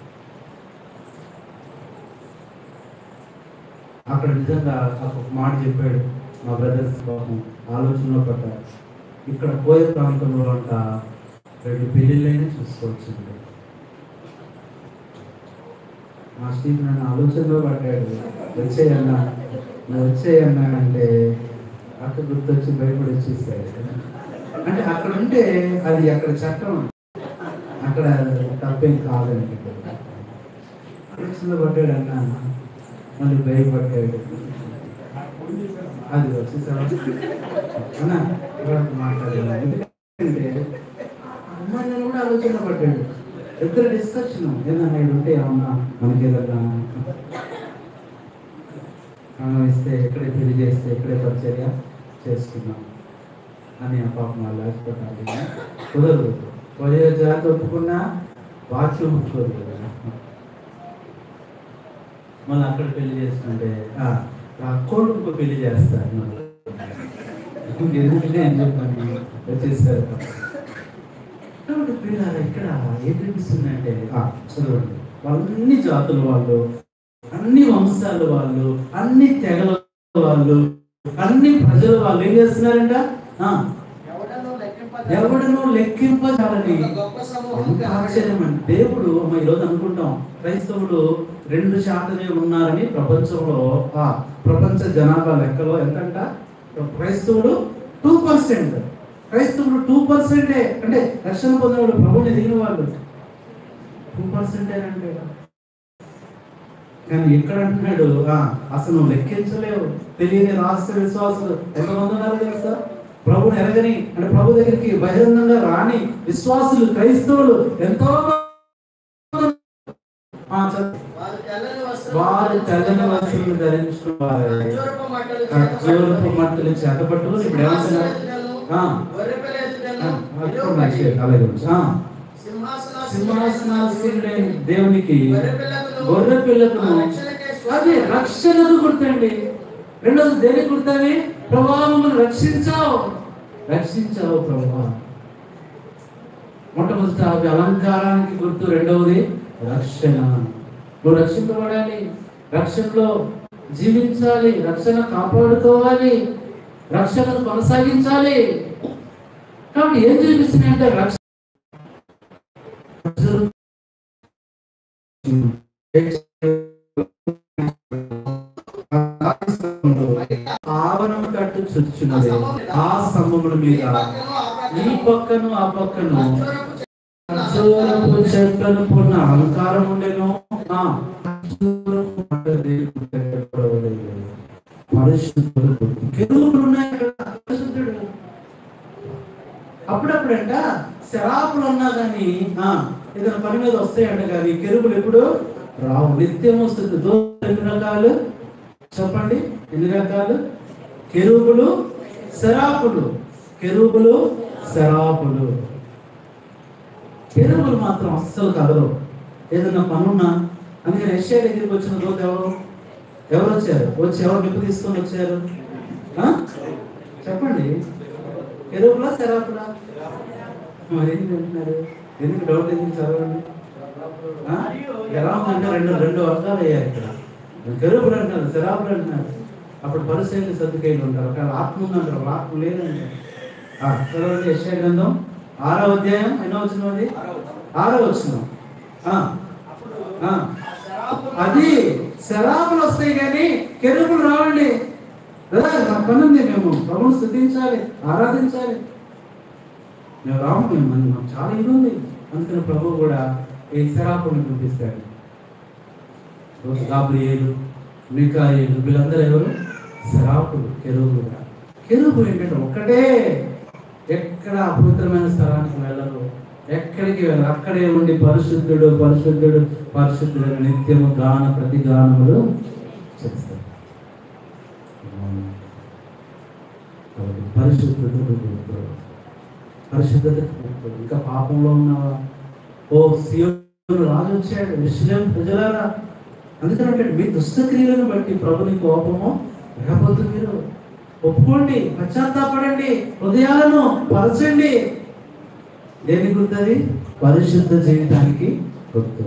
అక్కడ నిజంగా ఒక మాట చెప్పాడు మా బ్రదర్స్ పాపం ఆలోచనలో పడ్డారు ఇక్కడ కోయ ప్రాంతంలో అంట రెండు పెళ్ళిళ్ళైనా చూసుకోవచ్చు మా స్టీవ్ నన్ను ఆలోచనలో పడ్డాడు వచ్చేయన్నా నువ్వు వచ్చేయన్నా అంటే అక్క గుర్తొచ్చి భయపడి వచ్చేసాడు అంటే అక్కడ ఉంటే అది అక్కడ చట్టం అక్కడ తప్పేం కాదండి ఆలోచనలో పడ్డాడు అన్న మళ్ళీ భయపడ్డాడు అది వచ్చేసావా అన్న ఇవాళ మాట్లాడాను ఎందుకంటే అమ్మాయి నన్ను కూడా ఆలోచన పడ్డాడు ఇద్దరు డిస్కషన్ ఏదన్నా ఇక్కడ ఉంటే ఏమన్నా మనకి ఏదన్నా మనం ఇస్తే ఎక్కడే పెళ్లి చేస్తే ఎక్కడే పరిచర్య చేసుకున్నాం అని ఆ పాపం వాళ్ళు ఆశపడ్డారు కుదరదు కొరియో జాతి ఒప్పుకున్నా వాక్యం ఒప్పుకోదు కదా మళ్ళీ అక్కడ పెళ్లి చేసుకుంటే ఆ ఆ కోళ్ళు ఇంకో పెళ్లి చేస్తారు మరి. ఎందుకంటే ఏం చెప్పండి వచ్చేసారు కాబట్టి పిల్లలు ఇక్కడ ఏం కనిపిస్తుందంటే ఆ, చదవండి వాళ్ళన్ని జాతుల వాళ్ళు అన్ని వంశాల వాళ్ళు అన్ని తెగల వాళ్ళు అన్ని ప్రజల వాళ్ళు ఏం చేస్తున్నారంట ఆ, ఎవడనో లెక్కింప ఎవడనూ లెక్కింపజాలని ఒక గొప్ప సమూహం ఎంత ఆశ్చర్యం అండి దేవుడు అమ్మ ఈరోజు అనుకుంటాం క్రైస్తవులు రెండు శాతమే ఉన్నారని ప్రపంచంలో ఆ ప్రపంచ జనాభా లెక్కలో ఎంతంట క్రైస్తవులు టూ పర్సెంట్ క్రైస్తవులు టూ పర్సెంటే అంటే రక్షణ పొందిన ప్రభుని దిగిన వాళ్ళు టూ పర్సెంటేనండి కానీ ఇక్కడ అంటున్నాడు ఆ, అసలు నువ్వు లెక్కించలేవు తెలియని రహస్య విశ్వాసులు ఎంతమంది ఉన్నారు తెలుసా ప్రభుని ఎరగని అంటే ప్రభు దగ్గరికి బహిరంగంగా రాని విశ్వాసులు క్రైస్తవులు ఎంతో మంది ఆ, చదువు. వారు తెల్లని వస్త్రం వారు తెల్లని వస్త్రములు ధరించిన వారే ఖర్జూరపు మట్టలు ఖర్జూరపు మట్టలు చేతపట్టుకుని ఇప్పుడు ఏమంటున్నారు ఆ, గొర్రెపిల్ల ఆ, ఎత్తుటను, అక్కడ నాకు అలాగే ఉంది. ఆ, సింహాసనాసీనుడైన దేవునికి గొర్రె పిల్లకును అది రక్షణకు గుర్తండి రెండోది దేనికి గుర్తవి ప్రభావమును రక్షించావు రక్షించావు ప్రభా మొట్టమొదటి అవి అలంకారానికి గుర్తు రెండవది రక్షణ నువ్వు రక్షింపబడాలి రక్షణలో జీవించాలి రక్షణ కాపాడుకోవాలి రక్షణను కొనసాగించాలి కాబట్టి ఏం చూపిస్తున్నాయంటే రక్షణ ఆవరణ కట్టు చుచ్చున్నది ఆ స్తంభముల మీద ఈ పక్కను ఆ పక్కను ఖర్జూరపు చెట్లను పూర్ణ అలంకారం ఉండేను ఆ ఖర్జూరపు మొక్కలు దేవునికి పెట్టబడలేదు. పరిశుద్ధుడు కెరూబులు ఉన్నాయి అక్కడ పరిశుద్ధుడు అప్పుడప్పుడంట శరాపులు ఉన్నా కానీ ఆ, ఏదైనా పని మీద వస్తాయంట కానీ కెరుపులు ఎప్పుడు రావు నిత్యం వస్తుంది దోషులు ఎన్ని రకాలు చెప్పండి ఎన్ని రకాలు కెరూబులు శరాపులు కెరూబులు శరాపులు కెరూబులు మాత్రం అస్సలు కదలవు ఏదైనా పనున్నా అందుకని ఎస్ఐ దగ్గరికి వచ్చిన రోజు ఎవరు ఎవరు వచ్చారు వచ్చి ఎవరు నిప్పు తీసుకొని వచ్చారు ఆ? చెప్పండి కెరూపులా సెరాపులా మరి ఏం చెప్తున్నారు ఎందుకు డౌట్ ఎందుకు చదవండి ఆ? ఎలా ఉందంటే రెండు రెండు వర్గాలు అయ్యారు ఇక్కడ కెరూపులు అంటున్నారు సెరాపులు అంటున్నారు అప్పుడు పరిశీలన సర్దుకేళ్ళు ఉంటారు అక్కడ ఆత్మ ఉందంటారు వాళ్ళ ఆత్మ లేదంటారు ఆ, చదవండి యెషయా గ్రంథం ఆరో అధ్యాయం ఎన్నో వచ్చిన అది ఆరో వచ్చిన అది శరాపులు వస్తాయి కానీ కెరుపులు రావండి కదా నా పని ఉంది మేము ప్రభుని స్థుతించాలి ఆరాధించాలి మేము రాము మేము మన- మాకు చాలా ఇది ఉంది అందుకని ప్రభు కూడా ఈ శరాపులను చూపిస్తాడు రోజు గాబ్రియేలు మికాయేలు వీళ్ళందరూ ఎవరు శరాపులు కెరువులు కెరువు ఏంటంటే ఒక్కటే ఎక్కడ అపవిత్రమైన స్థలానికి వెళ్ళరు ఎక్కడికి వెళ్ళరు అక్కడే ఉండి పరిశుద్ధుడు పరిశుద్ధుడు పరిశుద్ధుడు అని నిత్యము గాన ప్రతి గానములు చేస్తారు కాబట్టి పరిశుద్ధుడు గుర్తు. పరిశుద్ధత గుర్తు. ఇంకా పాపంలో ఉన్నావా ఓ సీయోను రాజు వచ్చాడు విశ్వం ప్రజలారా అందుకని మీ దుష్టక్రియలను బట్టి ప్రభుని కోపము లేకపోతే మీరు ఒప్పుకోండి పశ్చాత్తాపడండి హృదయాలను పరచండి దేని గుర్తది పరిశుద్ధ జీవితానికి గుర్తు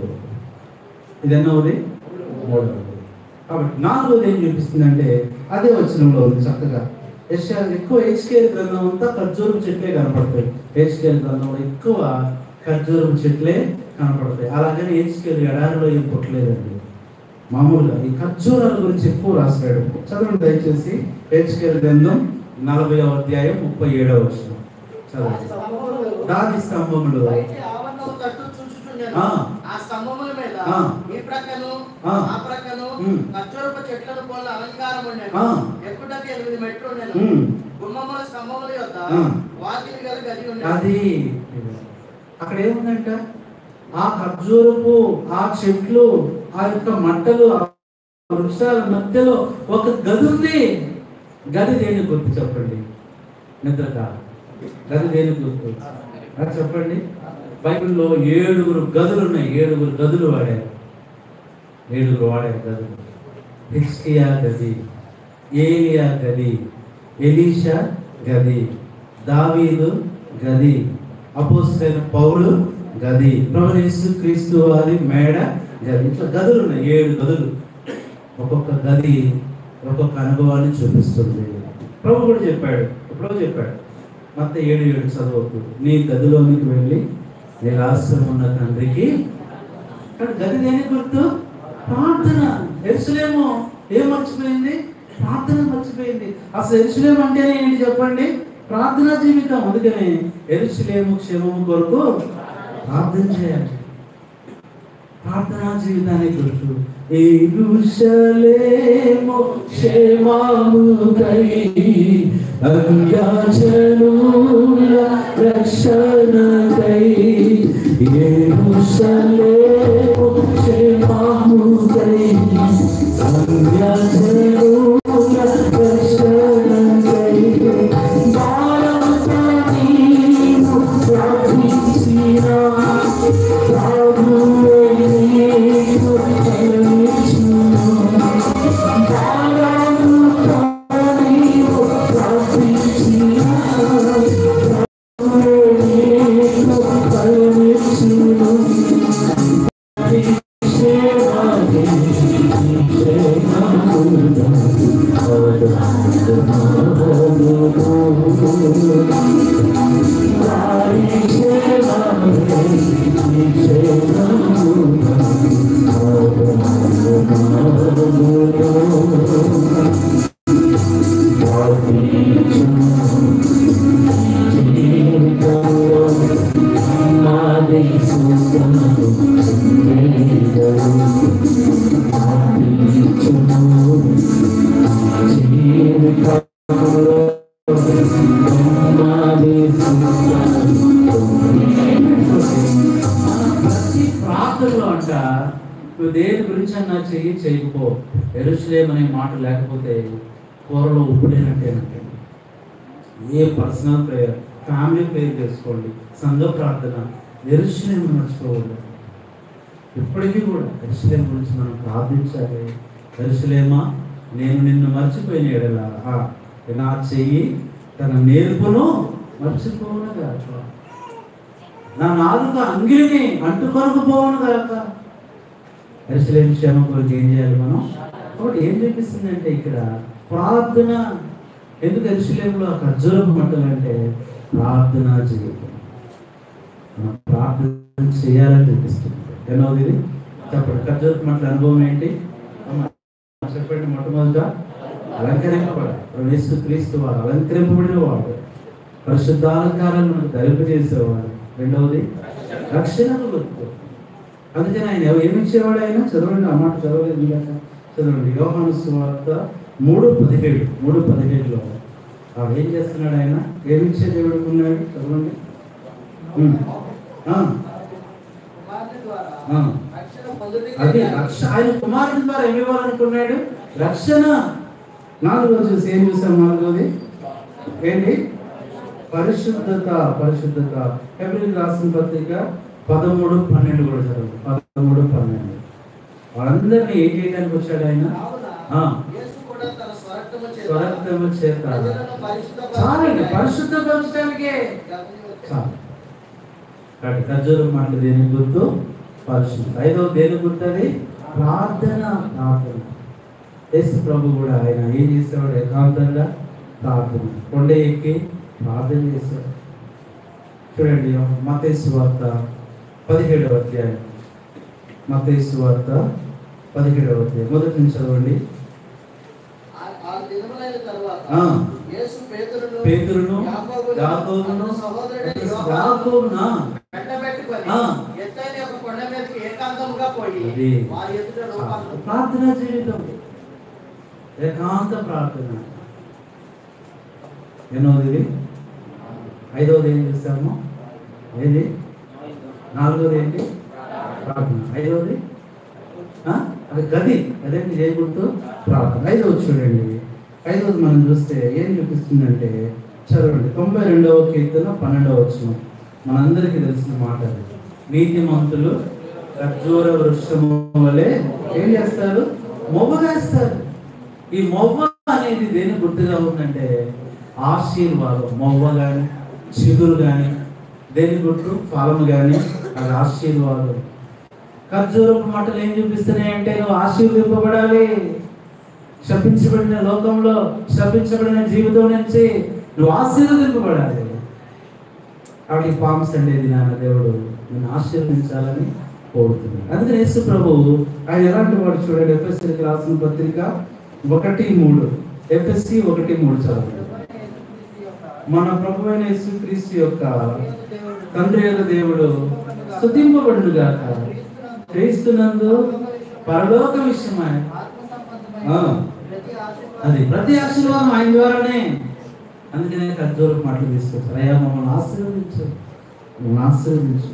ఇది ఎన్నోది మూడవది కాబట్టి నాలుగోది ఏం చూపిస్తుందంటే అదే వచనంలో ఉంది చక్కగా యెషయా ఎక్కువ హెచ్కేల్ గ్రంథం అంతా ఖర్జూరం చెట్లే కనపడతాయి హెచ్కేల్ గ్రంథంలో ఎక్కువ ఖర్జూరం చెట్లే కనపడతాయి అలాగని హెచ్కేల్ ఎడారిలో ఏం పుట్టలేదండి మామూలుగా ఈ ఖర్జూరాల గురించి ఎక్కువ రాశాడు చదవండి దయచేసి హెచ్కేల్ గ్రంథం నలభై అధ్యాయం ముప్పై ఏడవ వచ్చిన చదవండి దాని స్తంభములు బయటి ఆవరణం తట్టు చూచుచుండెను. ఆ. ఆ స్తంభముల మీద ఆ. ఈ ప్రక్కను ఆ. ఆ ప్రక్కను ఉమ్. ఖర్జూరపు చెట్లను పోల అలంకారం ఉండేది ఆ. ఎక్కుటకి ఎనిమిది మెట్లు ఉండేను ఉమ్. గుమ్మముల స్తంభముల యొక్క ఆ. వాకిలి గల గది ఉండేది అది అక్కడ ఏముందంట ఆ ఖర్జూరపు ఆ చెట్లు ఆ యొక్క మంటలు ఆ వృక్షాల మధ్యలో ఒక గది ఉంది గది దేని గుర్తు చెప్పండి నిద్ర కాదు గది దేని గుర్తు అది చెప్పండి బైబిల్లో ఏడుగురు గదులు ఉన్నాయి ఏడుగురు గదులు వాడారు ఏడుగురు వాడారు గదులు హిస్కియా గది ఏలియా గది ఎలీషా గది దావీదు గది అపోస్తైన పౌలు గది ప్రవణేశ్వరు క్రీస్తు వారి మేడ గది ఇట్లా గదులు ఉన్నాయి ఏడు గదులు ఒక్కొక్క గది ఒక్కొక్క అనుభవాన్ని చూపిస్తుంది ప్రభు కూడా చెప్పాడు ఎప్పుడో చెప్పాడు మత ఏడు ఏడు చదవద్దు నీ గదిలోనికి వెళ్ళి నీ రాష్ట్రం ఉన్న తండ్రికి కానీ గది దేనికి గుర్తు ప్రార్థన ఎరుసలేము ఏం మర్చిపోయింది ప్రార్థన మర్చిపోయింది అసలు ఎరుసలేము అంటేనే ఏంటి చెప్పండి ప్రార్థనా జీవితం అందుకనే ఎరుసలేము క్షేమము కొరకు ప్రార్థన చేయాలి ప్రార్థనా జీవితానికి గుర్తు ఎరుసలేము క్షేమముకై అంగాచనుల రక్షణకై ఎరుసలేము క్షేమముకై అంగాచనుల రక్షణకై భారత నీవు ప్రార్థించినా ప్రతి ప్రార్థనలో అంట నువ్వు దేని గురించి అన్నా చెయ్యి చేయకపో ఎరుసలేం అనే మాట లేకపోతే కూరలో ఉప్పు లేనట్టేనంటే a personal prayer family prayer చేసుకోండి సంఘ ప్రార్థన ఎరుసలేం మర్చిపోకూడదు ఇప్పటికీ కూడా ఎరుసలేం గురించి మనం ప్రార్థించాలి ఎరుసలేమా నేను నిన్ను మర్చిపోయిన ఎడలా ఆ, నా చెయ్యి తన నేర్పును మర్చిపోవును గాక నా నాలుక అంగిలిని అంటుకొనకపోవును గాక ఎరుసలేం క్షేమం కొరకు ఏం చేయాలి మనం కాబట్టి ఏం చూపిస్తుందంటే ఇక్కడ ప్రార్థన ఎందుకు ఎరుసలేంలో ఖర్జూరపు మంటలు అంటే ప్రార్థన జీవితం మనం ప్రార్థన చేయాలని చూపిస్తుంది ఎన్నోది ఇది చెప్పండి ఖర్జూరపు మంటల అనుభవం ఏంటి అమ్మ, చెప్పండి మొట్టమొదట అలంకరింపబడాలి యేసు క్రీస్తు వారు అలంకరింపబడిన వాడు పరిశుద్ధ అలంకారాలను మనకు ధరింపజేసేవాడు రెండవది రక్షణకు గుర్తు అందుకని ఆయన ఎవ- ఏమి ఇచ్చేవాడు ఆయన చదవండి ఆ మాట చదవలేదు ఇందాక. చదవండి యోహాను సువార్త మూడు పదిహేడు మూడు పదిహేడులో ఆ ఏం చేస్తున్నాడు ఆయన ఏమి ఇచ్చే దేవుడు ఉన్నాడు చదవండి ఉమ్. ఆ, కుమారుని ద్వారా ఆ. రక్షణ పొందుటకే అది రక్ష ఆయన కుమారుడి ద్వారా ఏమి ఇవ్వాలనుకున్నాడు రక్షణ నాలుగో చూసి ఏం చూసాం నాలుగోది ఏంటి పరిశుద్ధత పరిశుద్ధత ఫిబ్రవరి రాసిన పత్రిక పదమూడు పన్నెండు కూడా చదువు పదమూడు పన్నెండు వాళ్ళందరినీ ఏం చేయడానికి వచ్చాడు ఆయన కావున ఆ. యేసు కూడా తన స్వరక్తము చేత స్వరక్తము చేత ప్రజలను పరిశుద్ధపరచుటకై చాలండి పరిశుద్ధపరచడానికే గమని వచ్చాడు. చాలు కాబట్టి ఖర్జూరం మాట దేని గుర్తు పరిశుద్ధ ఐదో దేని గుర్తు అది ప్రార్థన ప్రార్థన యేసు ప్రభు కూడా ఆయన ఏం చేసేవాడు ఏకాంతంగా ప్రార్థన కొండ ఎక్కి ప్రార్థన చేశాడు చూడండి మతేసు వార్త పదిహేడవ అధ్యాయం మతేసు వార్త పదిహేడవ అధ్యాయం మొదటి నుంచి చదవండి ఆ- ఆ దినములైన తరువాత ఆ. యేసు పేతురును పేతురును యాకోబును, యాకోబును అతని సహోదరుడైన యోహాను యాకోబునా వెంటబెట్టుకొని ఆ. ఎత్తైన ఒక కొండ మీదకి ఏకాంతముగా పోయి అది. వారి ఎదుట రూపాలను ప్రార్థన జీవితం ఏకాంత ప్రార్థన ఎన్నోది ఇది ఐదవది ఏం చేస్తాము ఏది నాలుగోది ఏంటి ప్రార్థన ఐదవది ఆ? అది గది అదేంటి ఏం గుర్తు ప్రార్థన ఐదవది చూడండి ఐదవది మనం చూస్తే ఏం చూపిస్తుందంటే చదవండి తొంభై రెండవ కీర్తన పన్నెండవ వచ్చిన మనందరికీ తెలిసిన మాట అది నీతిమంతులు ఖర్జూర వృక్షము వలె ఏం చేస్తారు మొవ్వగాస్తారు ఈ మొవ్వ అనేది దేని గుర్తుగా ఉందంటే ఆశీర్వాదం మొవ్వ కానీ చిగురు కానీ దేని గుర్తు ఫలము కానీ అది ఆశీర్వాదం ఖర్జూరపు మాటలు ఏం చూపిస్తున్నాయంటే నువ్వు ఆశీర్వదింపబడాలి శపించబడిన లోకంలో శపించబడిన జీవితం నుంచి నువ్వు ఆశీర్వదింపబడాలి కాబట్టి పామ్స్ అనేది నాన్న దేవుడు నేను ఆశీర్వదించాలని కోరుతున్నాను అందుకని యేసు ప్రభు ఆయన ఎలాంటి వాడు చూడండి ఎఫ్ఎస్సీకి రాసిన పత్రిక ఒకటి మూడు ఎఫ్ఎస్సి ఒకటి మూడు చదవండి మన ప్రభు అయిన యేసుక్రీస్తు యొక్క తండ్రి యొక్క దేవుడు స్తుతింపబడును గాక క్రీస్తునందు పరలోక విషయమై ఆ, అది ప్రతి ఆశీర్వాదం ఆయన ద్వారానే అందుకనే ఖర్జూరపు మాటలు తీసుకొచ్చారు అయ్యా మమ్మల్ని ఆశీర్వదించు మమ్మల్ని ఆశీర్వదించు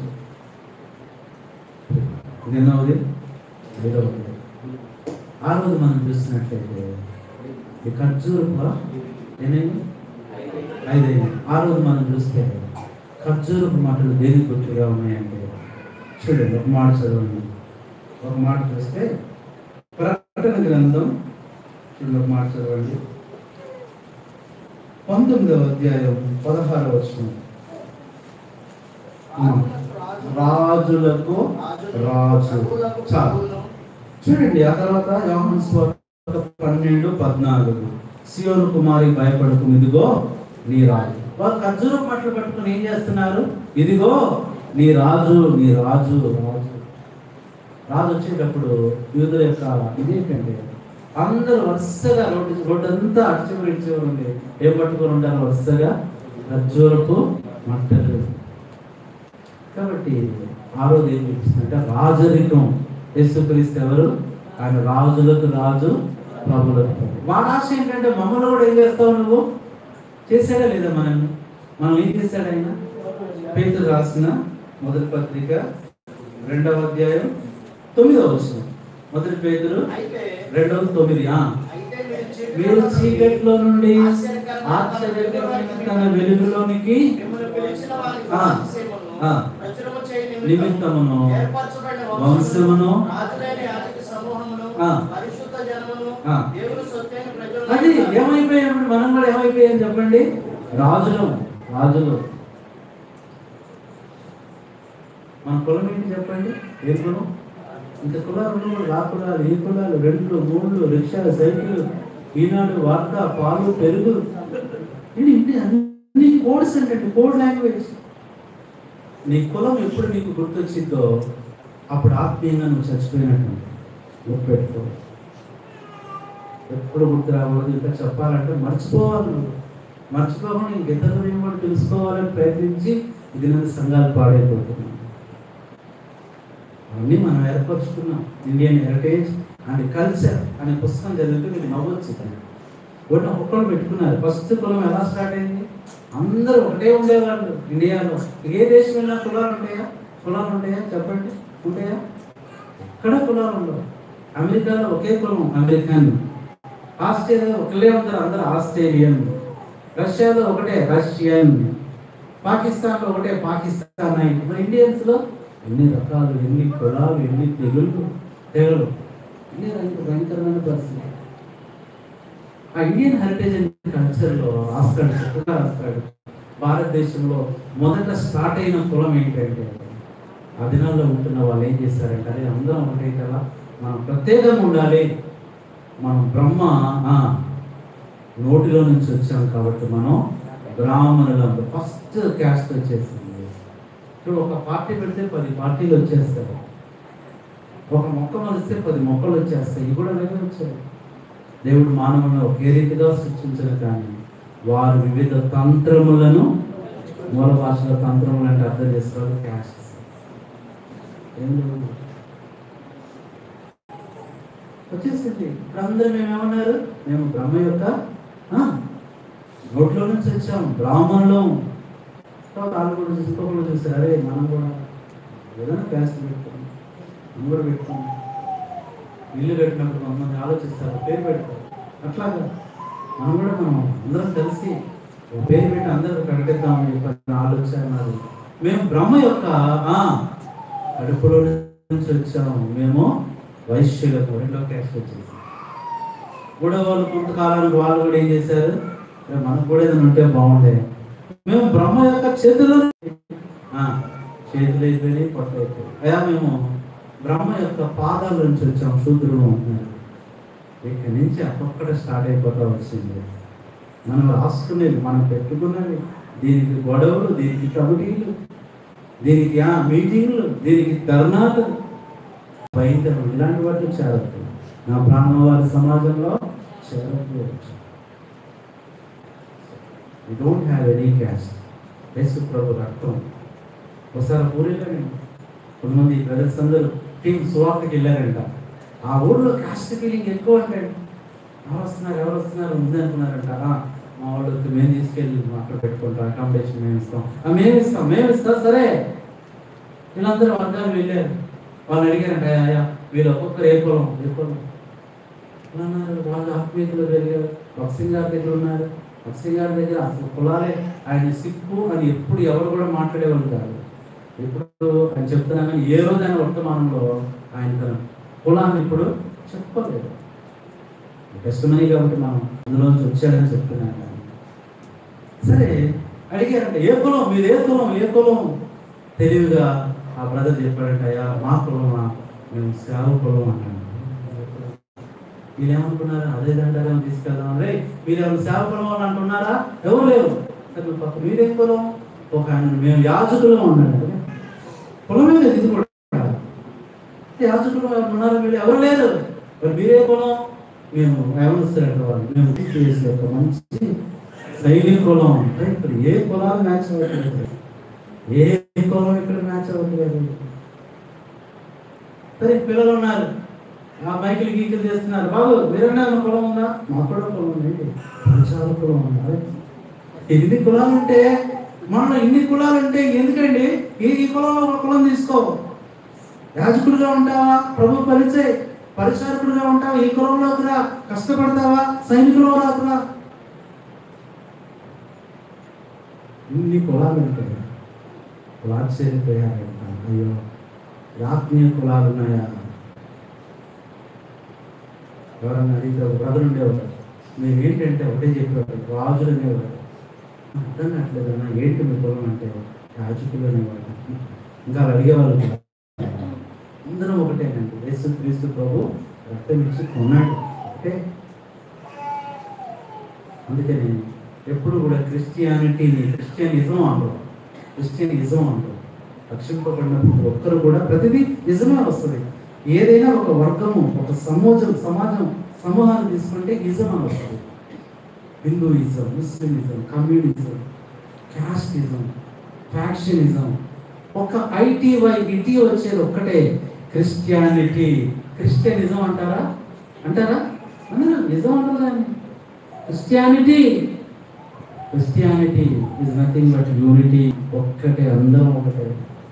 నిన్నవది ఐదవది ఆ రోజు మనం చూసినట్లయితే ఈ ఖర్జూరపు ఏమైంది ఐదైంది ఆ రోజు మనం చూస్తే ఖర్జూరపు మాటలు దేని గుర్తుగా ఉన్నాయంటే చూడండి ఒక మాట చదవండి ఒక మాట చూస్తే ప్రకటన గ్రంథం చూడండి ఒక మాట చదవండి పంతొమ్మిదవ అధ్యాయం పదహారవ వచనం ఆ, రాజులకు రాజు చాలు చూడండి ఆ తర్వాత యోహాను సువార్త పన్నెండు పద్నాలుగు సియోను కుమారి భయపడకు ఇదిగో నీ రాజు వాళ్ళు ఖర్జూర పట్లు పట్టుకుని ఏం చేస్తున్నారు ఇదిగో నీ రాజు నీ రాజు రాజు రాజు వచ్చేటప్పుడు యూదుల యొక్క ఇదేంటంటే అందరూ వరుసగా రోడ్డు రోడ్డు అంతా అడిచివరి ఇచ్చేవారు ఉండి ఏం పట్టుకొని ఉండాలి వరుసగా ఖర్జూరపు మట్టలు కాబట్టి ఆ రోజు ఏం చూపిస్తుందంటే రాజరికం యేసుక్రీస్తు ఎవరు ఆయన రాజులకు రాజు ప్రభులకు ప్రభు. వాడి ఆశ ఏంటంటే మమ్మల్ని కూడా ఏం చేస్తావు నువ్వు చేశాడా లేదా మనల్ని మనం ఏం చేశాడు ఆయన పేతురు రాసిన మొదటి పత్రిక రెండవ అధ్యాయం తొమ్మిదవ వచనం మొదటి పేతురు అయితే రెండవ తొమ్మిది ఆ అయితే మీరు చీకటిలో మీరు నుండి చీకట్లో నుండి ఆశ్చర్యకరమైన ఆశ్చర్యకరమైన తన వెలుగులోనికి మిమ్మల్ని పిలిచిన వారికి ఆ. అతిశయమును, ఆ. ప్రచురము చేయ నిమిత్తమును ఏర్పరచబడిన వంశమును రాజులైన యాజక సమూహమును ఆ. పరిశుద్ధ జనమును ఆ. దేవుని సొత్తైన ప్రజలను అది ఏమైపోయాం మనం కూడా ఏమైపోయాం చెప్పండి రాజులం రాజులు మన కులం ఏంటి చెప్పండి ఏ కులం ఇంకా కులాలు ఉన్నవాళ్ళు ఆ కులాలు ఈ కులాలు రెండు మూడు రిక్షాలు సైకిల్ ఈనాడు వార్త పాలు పెరుగు ఇది ఇది అన్ని కోడ్స్ ఏంటంటే కోడ్ లాంగ్వేజ్ నీ కులం ఎప్పుడు నీకు గుర్తొచ్చిందో అప్పుడు ఆత్మీయంగా నువ్వు చచ్చిపోయినట్టు గుర్తుపెట్టుకో ఎప్పుడు గుర్తు రాకూడదు ఇంకా చెప్పాలంటే మర్చిపోవాలి నువ్వు మర్చిపోకుండా ఇంకెద్దరు గురించి కూడా తెలుసుకోవాలని ప్రయత్నించి ఇది నన్ను సంఘాలు పాడైపోతున్నాం అవన్నీ మనం ఏర్పరచుకున్నాం ఇండియన్ హెరిటేజ్ అండ్ కల్చర్ అనే పుస్తకం చదివితే మీరు నవ్వచ్చు ఒకటి ఒక్కరు పెట్టుకున్నారు ఫస్ట్ కులం ఎలా స్టార్ట్ అయింది అందరూ ఒకటే ఉండేవాళ్ళు ఇండియాలో ఏ దేశం వెళ్ళినా కులాలు ఉంటాయా కులాలు ఉంటాయా చెప్పండి ఉంటాయా ఎక్కడ కులాలు ఉండవు అమెరికాలో ఒకే కులం అమెరికన్ ఆస్ట్రేలియా ఒకలే ఉంటారు అందరూ ఆస్ట్రేలియన్ రష్యాలో ఒకటే రష్యన్ పాకిస్తాన్లో ఒకటే పాకిస్తాన్ మరి ఇండియన్స్ లో ఎన్ని రకాలు ఎన్ని కులాలు ఎన్ని తెగుళ్ళు తెగలు ఎన్ని రంగు భయంకరమైన పరిస్థితి ఆ ఇండియన్ హెరిటేజ్ అండ్ కల్చర్లో రాస్తాడు చక్కగా రాస్తాడు భారతదేశంలో మొదట స్టార్ట్ అయిన కులం ఏంటంటే ఆ దినాల్లో ఉంటున్న వాళ్ళు ఏం చేస్తారంటే అరే అందరం ఒకటే కదా మనం ప్రత్యేకంగా ఉండాలి మనం బ్రహ్మ ఆ, నోటిలో నుంచి వచ్చాం కాబట్టి మనం బ్రాహ్మణులం ఫస్ట్ క్యాస్ట్ వచ్చేసింది ఇప్పుడు ఒక పార్టీ పెడితే పది పార్టీలు వచ్చేస్తాయి ఒక మొక్క మలిస్తే పది మొక్కలు వచ్చేస్తాయి ఇవి కూడా అలాగే వచ్చాయి దేవుడు మానవులను ఒకే రీతిగా సృష్టించిన కానీ వారు వివిధ తంత్రములను మూల భాషలో తంత్రములు అంటే అర్థం చేసుకోవాలి క్యాస్ట్ ఏం లేదు. వచ్చేసింది ఇప్పుడు అందరూ మేము ఏమన్నారు మేము బ్రహ్మ యొక్క ఆ, నోట్లో నుంచి వచ్చాం బ్రాహ్మణులం తర్వాత వాళ్ళు కూడా చూసి ఇంకొకరు చూసారు అరే మనం కూడా ఏదైనా క్యాస్ట్ పెట్టుకోం మనం కూడా పెట్టుకోం ఇల్లు కట్టినప్పుడు కొంతమంది ఆలోచిస్తారు పేరు పెడతారు అట్లాగా మనం కూడా మనం అందరం కలిసి ఒక పేరు పెట్టి అందరూ ప్రకటిద్దామని చెప్పి ఆలోచన నాది. మేము బ్రహ్మ యొక్క ఆ, కడుపులో నుంచి వచ్చాము మేము వైశ్యులకు రెండో క్యాస్ట్ వచ్చేసి కూడా వాళ్ళు కొంతకాలానికి వాళ్ళు కూడా ఏం చేశారు "ఏ, మనకు కూడా ఏదైనా ఉంటే బాగుండే మేము బ్రహ్మ యొక్క చేతులు చేతులు అయిపోయినాయి పొట్ట అయిపోయి అయ్యా మేము బ్రహ్మ యొక్క పాదాల నుంచి వచ్చాం శూద్రులు అంటున్నారు ఇక్కడి నుంచి అక్కడక్కడ స్టార్ట్ అయిపోతా వచ్చింది మనం రాసుకునేది మనం పెట్టుకున్నవి దీనికి గొడవలు దీనికి కమిటీలు దీనికి ఆ మీటింగ్లు దీనికి ధర్నాలు భయంకరం ఇలాంటి వాటిని చేరద్దు నా బ్రాహ్మణవారి సమాజంలో చేరద్దు you don't have any caste Yesu ప్రభు రక్తం ఒకసారి ఊరిలోనే కొంతమంది బ్రదర్స్ అందరూ టీం సువార్తకి వెళ్ళారంట ఆ ఊర్లో క్యాస్ట్ ఫీలింగ్ ఎక్కువ అంటే ఎవరు వస్తున్నారు ఎవరు వస్తున్నారు ఉంది అనుకున్నారంట "ఆ, మా వాళ్ళకి మేము తీసుకెళ్ళి మా అక్కడ పెట్టుకుంటాం అకామిడేషన్ మేము ఇస్తాం "ఆ, మేము ఇస్తాం మేము ఇస్తాం సరే వీళ్ళందరూ వర్గాలు వెళ్ళారు వాళ్ళు అడిగారంట "అయ్యా, అయ్యా వీళ్ళు ఒక్కొక్కరు ఏ కులం ఏ కులం ఇలా అన్నారు వాళ్ళు ఆత్మీయతలు పెరిగారు బక్సింగ్ గారి దగ్గర ఉన్నారు బక్సింగ్ గారి దగ్గర అసలు కులాలే ఆయన సిక్కు అని ఎప్పుడు ఎవరు కూడా మాట్లాడేవాళ్ళు కాదు ఇప్పుడు ఆయన చెప్తున్నా కానీ ఏ రోజు ఆయన వర్తమానంలో ఆయన తన కులాన్ని ఇప్పుడు చెప్పలేదు టెస్టమనీ కాబట్టి మనం అందులోంచి వచ్చాడని చెప్తున్నాను కానీ. సరే అడిగారంట ఏ కులం మీరు ఏ కులం ఏ కులం తెలివిగా ఆ బ్రదర్ చెప్పాడంట అయ్యా మా కులమా మేము సేవ కులం అన్నాడు వీళ్ళు ఏమనుకున్నారు అదే దండగా తీసుకెళ్దాం రే మీరు ఎవరు సేవ కులం అని అంటున్నారా ఎవరు లేరు సరే నువ్వు పక్క మీరేం కులం ఒక ఆయన మేము యాజకులం అన్నాడు కులమే లేదు ఇది కూడా యాజకులు ఎవరు ఉన్నారు వీళ్ళు ఎవరు లేరు మరి మీరే కులం మేము ఏమనిస్తారంట వాళ్ళు మేము చేసే ఒక మంచి శైలి కులం అంటే ఇక్కడ ఏ కులాలు మ్యాచ్ అవ్వట్లేదు ఏ కులం ఇక్కడ మ్యాచ్ అవ్వట్లేదు సరే పిల్లలు ఉన్నారు ఆ మైకిల్ గీకిలు చేస్తున్నారు బాబు వేరేనా కులం ఉందా మా కూడా కులం ఉంది పంచాల కులం ఉన్నారు ఎన్ని కులాలు ఉంటే మనలో ఇన్ని కులాలు ఉంటే ఎందుకండి ఈ ఈ కులంలో ఒక కులం తీసుకో యాజకుడిగా ఉంటావా ప్రభు పరిచయ పరిచారకుడిగా ఉంటావా ఈ కులంలోకి రా కష్టపడతావా సైనికులు రాకురా ఇన్ని కులాలు ఉంటాయి వాళ్ళు ఆశ్చర్యపోయారంట అయ్యో ఈ ఆత్మీయ కులాలు ఉన్నాయా ఎవరన్నా అడిగితే ఒక బ్రదర్ ఉండేవారు మీరు ఏంటంటే ఒకటే చెప్పేవాడు రాజులు అనేవాడు అర్థం కావట్లేదన్నా ఏంటి మీ కులం అంటే రాజుకులు అనేవాడు ఇంకా వాళ్ళు అడిగేవాళ్ళు కాదు. అందరం ఒకటేనండి యేసు క్రీస్తు ప్రభు రక్తం ఇచ్చి కొన్నాడు ఒకటే అందుకని ఎప్పుడు కూడా క్రిస్టియానిటీని క్రిస్టియనిజం అంటారు క్రిస్టియనిజం అంటారు రక్షింపబడిన ప్రతి ఒక్కరు కూడా ప్రతిదీ నిజమే వస్తుంది ఏదైనా ఒక వర్గము ఒక సమాజం సమాజం సమూహాన్ని తీసుకుంటే ఇజం అని వస్తుంది Hinduism Muslimism communism castism factionism ఒక ఐటీవై ఇటీ వచ్చేది ఒక్కటే క్రిస్టియానిటీ క్రిస్టియనిజం అంటారా అంటారా అందరూ నిజం అంటారు దాన్ని Christianity Christianity is nothing but unity ఒక్కటే అందరం ఒకటే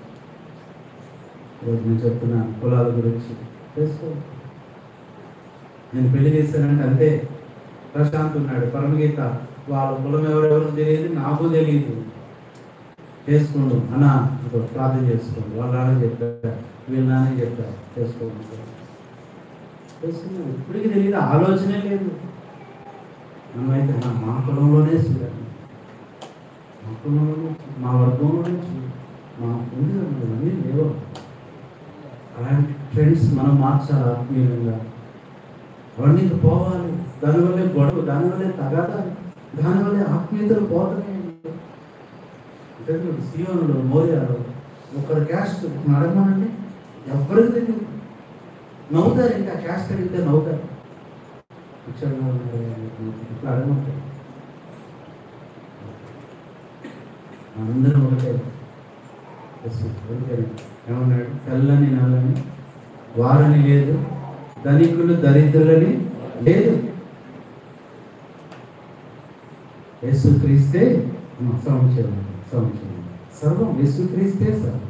ఈరోజు నేను చెప్తున్నాను కులాల గురించి తెలుసుకో నేను పెళ్లి చేశానంటే అంతే ప్రశాంత్ ఉన్నాడు పరమగీత వాళ్ళ కులం ఎవరెవరో తెలియదు నాకు తెలియదు చేసుకోండు అన్న ఇదిగో ప్రార్థన చేసుకోండి వాళ్ళ నాన్న చెప్పారు వీళ్ళ నాన్న చెప్పారు చేసుకోండి చేసుకున్నాం ఇప్పటికీ తెలియదు ఆలోచనే లేదు మనమైతే "నా- మా కులంలోనే చూడాలి మా కులంలోనే చూ- మా వర్గంలోనే చూడు మా ఉంది కదా, ఇవన్నీ లేవు అలాంటి ట్రెండ్స్ మనం మార్చాలి ఆత్మీయంగా అవన్నీ ఇంకా పోవాలి దానివల్లే గొడవ దానివల్లే తగాదా దానివల్లే ఆత్మీయతలు పోతున్నాయి అంటే ఇప్పుడు సియోనులో మోరియాలో ఒకరు క్యాస్ట్ అడగమనండి ఎవరికి తెలియదు నవ్వుతారు ఇంకా క్యాస్ట్ అడిగితే నవ్వుతారు పిచ్చోళ్ళు ఉన్నారు, ఇట్లా అడగమంటారు అందరం ఒకటే ఎస్, అందుకని ఏమన్నాడు తెల్లని నల్లని వారని లేదు ధనికులు దరిద్రులని లేదు యేసు క్రీస్తే సంవత్సరం సంవత్సరం సర్వం యేసు క్రీస్తే సర్వం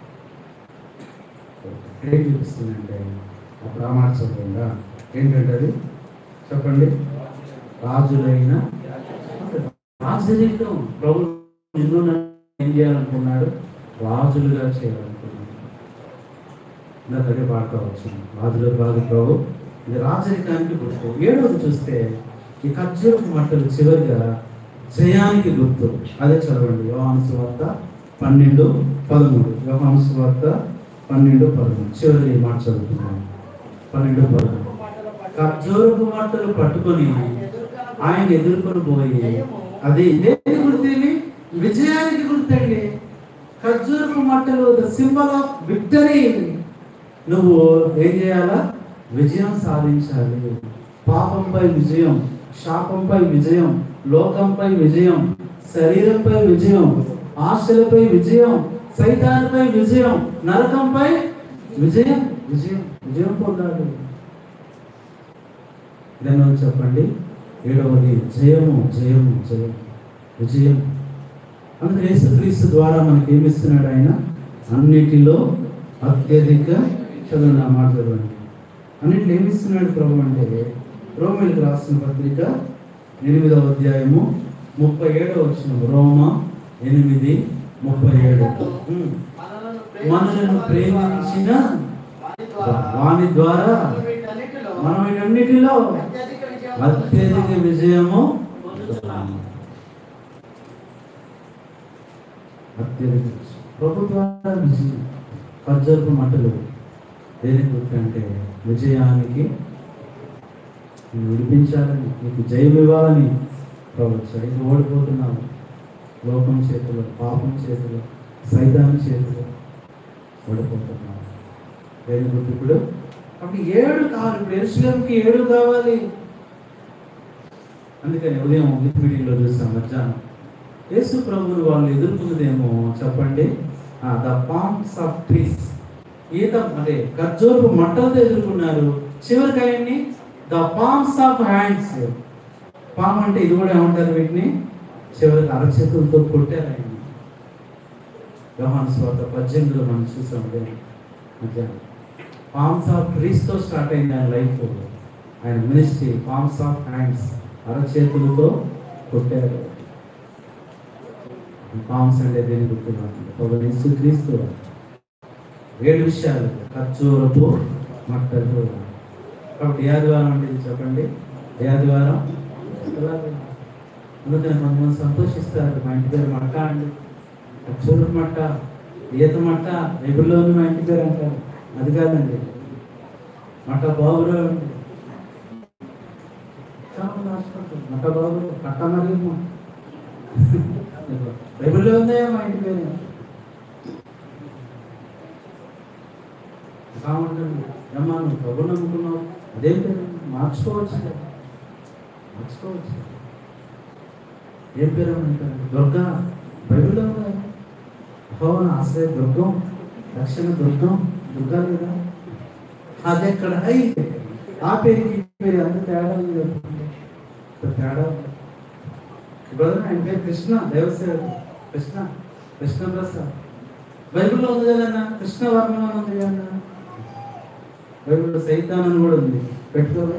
ఏం చూపిస్తుందంటే ఆ ప్రామాణికంగా ఏంటంటే అది చెప్పండి రాజులైన రాజరికం ప్రభు నిన్ను నన్ను ఏం చేయాలనుకున్నాడు రాజులుగా చేయాలనుకున్నాడు ఇందాక అదే పాట వచ్చింది రాజులకు రాజు ప్రభు ఇది రాజరికానికి గుర్తు ఏడవది చూస్తే ఈ ఖర్జూరపు మట్టలు చివరిగా జయానికి గుర్తు అదే చదవండి యోహాను సువార్త పన్నెండు పదమూడు యోహాను సువార్త పన్నెండు పదమూడు చివరి ఈ మాట చదువుతున్నాను పన్నెండు పదమూడు ఖర్జూరపు మట్టలు పట్టుకొని ఆయన ఎదుర్కొని పోయి అది దేని గుర్తు ఇవి? విజయానికి గుర్తండి ఖర్జూరపు మట్టలు ద సింబల్ ఆఫ్ విక్టరీ నువ్వు ఏం చేయాలా విజయం సాధించాలి పాపంపై విజయం శాపంపై విజయం లోకంపై విజయం శరీరంపై విజయం ఆశలపై విజయం సైతాన్పై విజయం నరకంపై విజయం విజయం విజయం పొందాలి ఇదన్నా చెప్పండి ఏడవది జయము జయము జయం విజయం అందుకే యేసుక్రీస్తు ద్వారా మనకి ఏమి ఇస్తున్నాడు ఆయన అన్నిటిలో అత్యధిక చదువు నా మాట చదవండి అన్నింటిలో ఏమి ఇస్తున్నాడు ప్రభు అంటే రోమిలకు రాసిన పత్రిక ఎనిమిదవ అధ్యాయము ముప్పై ఏడవ వచ్చిన రోమ ఎనిమిది ముప్పై ఏడు ఉమ్. మనలను ప్రేమించిన వాని ద్వారా మనం వీటన్నిటిలో అత్యధిక విజయము అత్యధిక విజయం. ప్రభు ద్వారా విజయం ఖర్జూరపు మట్టలు దేని గుర్తు అంటే విజయానికి నిన్ను విడిపించాలని నీకు జయం ఇవ్వాలని ప్రభు ఇది ఓడిపోతున్నావు లోకం చేతిలో పాపం చేతిలో సైతాన్ చేతిలో ఓడిపోతున్నావు దేని గుర్తు ఇప్పుడు అప్పుడు ఏడు కావాలి ఇప్పుడు ఎరుసలేంకి ఏడు కావాలి అందుకని ఉదయం విత్ మీటింగ్లో చూసాం మధ్యాహ్నం యేసు ప్రభువుని వాళ్ళు ఎదుర్కొన్నదేమో చెప్పండి ద పామ్స్ ఆఫ్ ట్రీస్ ఈత అంటే ఖర్జూరపు మట్టలతో ఎదుర్కొన్నారు చివరికి ఆయన్ని the palms of hands palm అంటే ఇది కూడా ఏమంటారు వీటిని చివరికి అరచేతులతో కొట్టారు ఆయన యోహాను స్వార్థ పద్దెనిమిదిలో మనం చూసాం ఉదయం మధ్యాహ్నం పామ్స్ ఆఫ్ ట్రీస్తో స్టార్ట్ అయింది ఆయన లైఫ్ ఆయన మినిస్ట్రీ పామ్స్ ఆఫ్ హ్యాండ్స్ అరచేతులతో కొట్టారు పామ్స్ అంటే దేని గుర్తుగా క్రీస్తు ఏడు విషయాలు ఖర్చూరపు మట్టలు కాబట్టి ఏ ఆదివారం అంటే ఇది చెప్పండి ఏ ఆదివారం ఎలాగ అందుకని కొంతమంది సంతోషిస్తారు మా ఇంటి పేరు మట్ట అండి చూడు మట్ట ఈత మట్ట బైబిల్లోని మా ఇంటి పేరు అంటారు అది కాదండి మట్ట బాబులో అండి చాలా మంది ఆశపడతారు మట్ట బాబు కట్ట మరియు బైబిల్లో ఉందే మా ఇంటి పేరు బాగుంటుంది ఏమా నువ్వు ప్రభు నమ్ముకున్నావు అదేం పేరు మార్చుకోవచ్చు కదా. మార్చుకోవచ్చు ఏం పేరు అంటారు దుర్గా బైబిల్లో ఉందా భవన ఆశ్రయ దుర్గం రక్షణ దుర్గం దుర్గా లేదా అది ఎక్కడ అయితే ఆ పేరుకి ఈ పేరు అంత తేడా ఉంది చెప్పండి. ఇంత తేడా ఉంది. బ్రదర్ ఆయన పేరు కృష్ణ దేవసేవుడు కృష్ణ కృష్ణ ప్రసాద్ బైబిల్లో ఉంది కదన్నా కృష్ణ వర్ణం అని ఉంది కదన్నా బైబిల్లో సైతాన్ అని కూడా ఉంది పెట్టుకోవే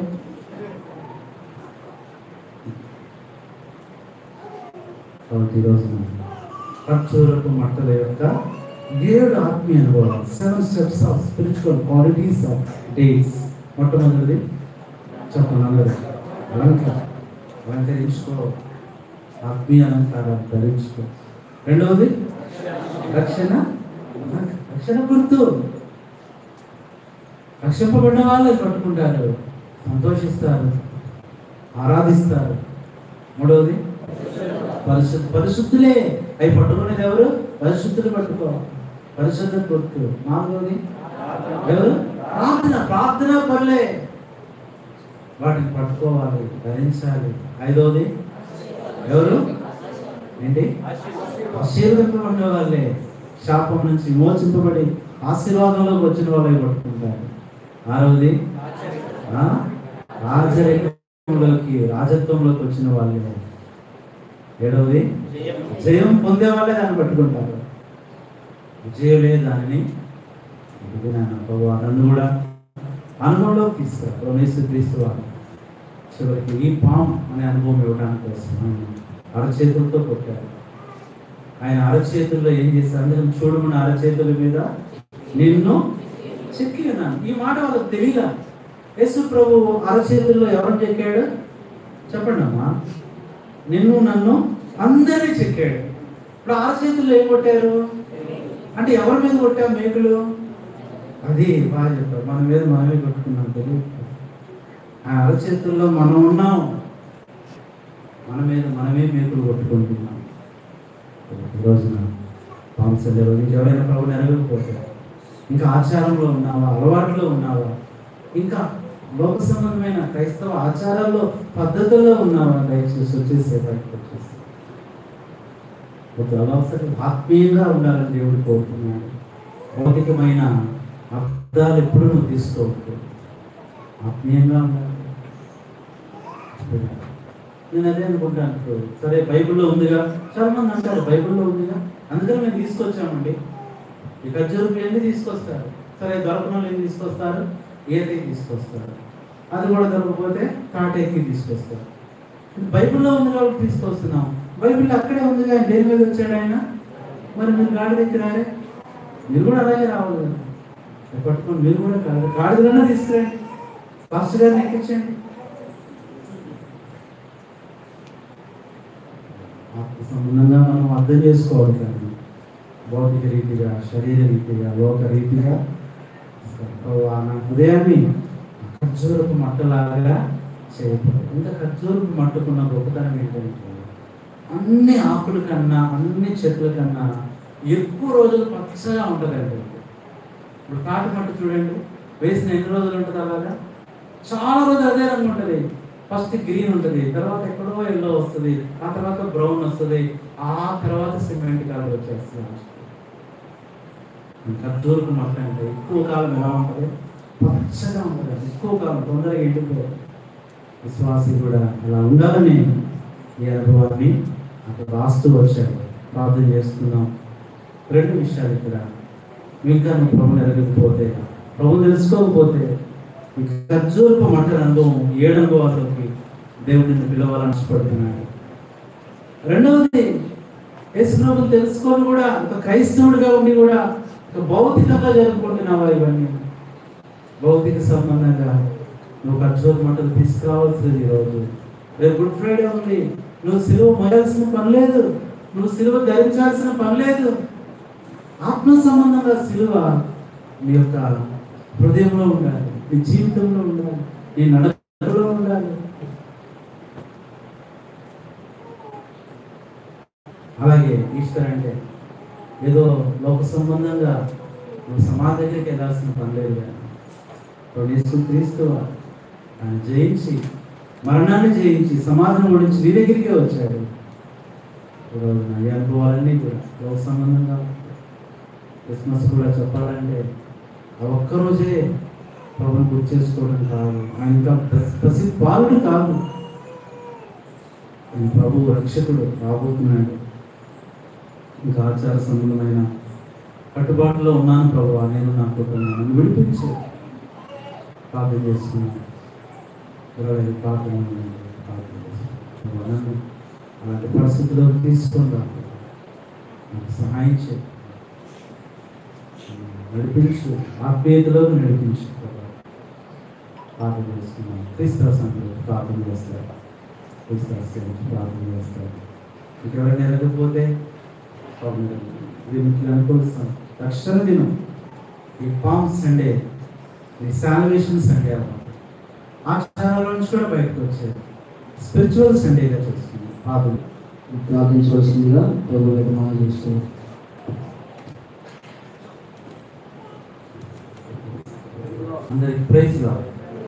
కాబట్టి ఈరోజు ఖర్చూరపు మట్టల యొక్క ఏడు ఆత్మీయ అనుభవాలు seven steps of spiritual qualities of days మొట్టమొదటిది చెప్పండి అందరూ అలంకారం అలంకరించుకో ఆత్మీయ అలంకారాలు ధరించుకో రెండవది రక్షణ రక్షణ గుర్తు రక్షింపబడిన వాళ్ళు పట్టుకుంటారు సంతోషిస్తారు ఆరాధిస్తారు మూడవది పరిశుద్ధ పరిశుద్ధులే అవి పట్టుకునేది ఎవరు పరిశుద్ధులు పట్టుకో పరిశుద్ధ గుర్తు నాలుగవది ఎవరు ప్రార్థన ప్రార్థన పనులే వాటిని పట్టుకోవాలి ధరించాలి ఐదవది ఎవరు ఏంటి ఆశీర్వదింపబడిన వాళ్ళే శాపం నుంచి మోచింపబడి ఆశీర్వాదంలోకి వచ్చిన వాళ్ళే పట్టుకుంటారు ఆరవది ఆ? రాజరికంలోకి రాజత్వంలోకి వచ్చిన వాళ్ళే ఏడవది జయం పొందే వాళ్ళే దాన్ని పట్టుకుంటారు విజయులే దానిని ఇది నాన్న ప్రభు నన్ను కూడా అనుభవంలోకి తీసుకురా ప్రమేశ్వర క్రీస్తు వారు చివరికి ఈ పాము అనే అనుభవం ఇవ్వడానికి కోసం ఆయన అరచేతులతో కొట్టారు ఆయన అరచేతుల్లో ఏం చేశారు అందుకని చూడమని అరచేతుల మీద నిన్ను చెక్కి ఉన్నాను ఈ మాట వాళ్ళకి తెలియదా యేసు ప్రభు అరచేతుల్లో ఎవరిని చెక్కాడు చెప్పండి అమ్మా నిన్ను నన్ను అందరినీ చెక్కాడు ఇప్పుడు అరచేతుల్లో ఏం కొట్టారు అంటే ఎవరి మీద కొట్టాం మేకులు అది బాగా చెప్పారు మన మీద మనమే కొట్టుకున్నాం తెలియదు ఆ అరచేతుల్లో మనం ఉన్నాం మన మీద మనమే మేకులు కొట్టుకుంటున్నాం ఈ రోజున పాంసల్య రోజు ఎవరైనా ప్రభు నెరవేరిపోతే ఇంకా ఆచారంలో ఉన్నావా అలవాట్లో ఉన్నావా ఇంకా లోక సంబంధమైన క్రైస్తవ ఆచారాల్లో పద్ధతుల్లో ఉన్నావా దయచేసి వచ్చేసే బయటకు వచ్చేసి ఒక అనవసరం ఆత్మీయంగా ఉండాలని దేవుడు కోరుతున్నాడు భౌతికమైన అర్థాలు ఎప్పుడు నువ్వు తీసుకోవద్దు ఆత్మీయంగా ఉండాలి నేను అదే అనుకుంటాను ఇప్పుడు సరే బైబిల్లో ఉందిగా చాలా మంది అంటారు బైబిల్లో ఉందిగా అందుకని మేము తీసుకొచ్చామండి ఈ ఖర్జూరు ఎన్ని తీసుకొస్తారు సరే దొరకని వాళ్ళు ఏం తీసుకొస్తారు ఏతే తీసుకొస్తారు అది కూడా దొరకకపోతే తాటేకి తీసుకొస్తారు ఇది బైబిల్లో ఉంది కాబట్టి తీసుకొస్తున్నాం బైబిల్ అక్కడే ఉందిగా ఆయన దేని మీద వచ్చాడు ఆయన మరి మీరు గాడి దగ్గర రారే మీరు కూడా అలాగే రావాలి కదా ఇది పట్టుకొని మీరు కూడా గాడి గాడిదలన్నా తీసుకురండి పాస్టర్ గారిని ఎక్కించండి ఆత్మ సంబంధంగా మనం అర్థం చేసుకోవాలి కానీ భౌతిక రీతిగా శరీర రీతిగా లోక రీతిగా ప్రభువా, నా హృదయాన్ని ఖర్జూరపు మట్టలాగా చేయకూడదు ఇంకా ఖర్జూరపు మట్టుకున్న గొప్పతనం ఏంటంటే అన్ని ఆకుల కన్నా అన్ని చెట్ల కన్నా ఎక్కువ రోజులు పచ్చగా ఉంటుందండి ఇప్పుడు తాటి మట్టు చూడండి వేసిన ఎన్ని రోజులు ఉంటుంది అలాగా చాలా రోజులు అదే రంగు ఉంటుంది ఫస్ట్ గ్రీన్ ఉంటుంది తర్వాత ఎక్కడో ఎల్లో వస్తుంది ఆ తర్వాత బ్రౌన్ వస్తుంది ఆ తర్వాత సిమెంట్ కలర్ వచ్చేస్తుంది ఖర్జూరకు మొక్క అంటే ఎక్కువ కాలం ఎలా ఉంటుంది పచ్చగా ఉంటుంది ఎక్కువ కాలం తొందరగా ఎండిపోదు విశ్వాసి కూడా అలా ఉండాలని ఈ అనుభవాన్ని అక్కడ రాస్తూ వచ్చాడు ప్రార్థన చేస్తున్నాం రెండు విషయాలు ఇక్కడ ఇంకా నువ్వు ప్రభు ఎరగకపోతే ప్రభు తెలుసుకోకపోతే ఈ ఖర్జూరపు మంటల అనుభవం ఏడు అనుభవాల్లోకి దేవుడిని పిలవాలని ఇష్టపడుతున్నాడు రెండవది యేసుప్రభుని తెలుసుకొని కూడా ఒక క్రైస్తవుడిగా ఉండి కూడా ఒక భౌతికంగా జరుపుకుంటున్నావా ఇవన్నీ భౌతిక సంబంధంగా నువ్వు ఖర్జూర మంటలు తీసుకురావాల్సింది ఈరోజు రేపు గుడ్ ఫ్రైడే ఉంది నువ్వు సిలువ మోయాల్సిన పని లేదు నువ్వు సిలువ ధరించాల్సిన పని లేదు ఆత్మ సంబంధంగా సిలువ నీ యొక్క హృదయంలో ఉండాలి నీ జీవితంలో ఉండాలి నీ నడకలో ఉండాలి అలాగే ఈస్టర్ అంటే ఏదో లోక సంబంధంగా నువ్వు సమాధి దగ్గరికి వెళ్ళాల్సిన పని లేదు కానీ ప్రభు యేసు క్రీస్తు ఆయన జయించి మరణాన్ని జయించి సమాధానం గురించి నీ దగ్గరికే వచ్చాడు ఈరోజు నా ఈ అనుభవాలన్నీ కూడా లోక సంబంధంగా క్రిస్మస్ కూడా చెప్పాలంటే ఆ ఒక్కరోజే ప్రభుని గుర్తు చేసుకోవడం కాదు ఆయన ఇంకా ప్రసి- ప్రసిద్ధ బాలుడు కాదు ఆయన ప్రభు రక్షకుడు రాబోతున్నాడు ఇంకా ఆచార సంబంధమైన కట్టుబాటులో ఉన్నాను ప్రభు నేను నా కుటుంబం నన్ను విడిపించు ప్రార్థన చేస్తున్నాను ఇరవై ఐదు ప్రార్థన ప్రార్థన చేస్తున్నాను నన్ను అలాంటి పరిస్థితుల్లో తీసుకుంటాను నాకు సహాయం చేయి నడిపించు ఆత్మీయతలో నడిపించు ప్రభు. ప్రార్థన చేస్తున్నాను క్రీస్తు సంఘంలో ప్రార్థన చేస్తారు క్రీస్తు గురించి ప్రార్థన చేస్తారు ఇంకెవరైనా ఎరగకపోతే దీనికి అనుకూలిస్తాం రక్షణ దినం ఈ పామ్ సండే ఈ శాల్వేషన్ సండే అన్నమాట ఆచారాల నుంచి కూడా బయటకు వచ్చేది స్పిరిచువల్ సండేగా చేస్తుంది ప్రార్థన ప్రార్థించవలసిందిగా ప్రభు వైపు మనం చేస్తూ అందరికి ప్రైజ్ రావాలి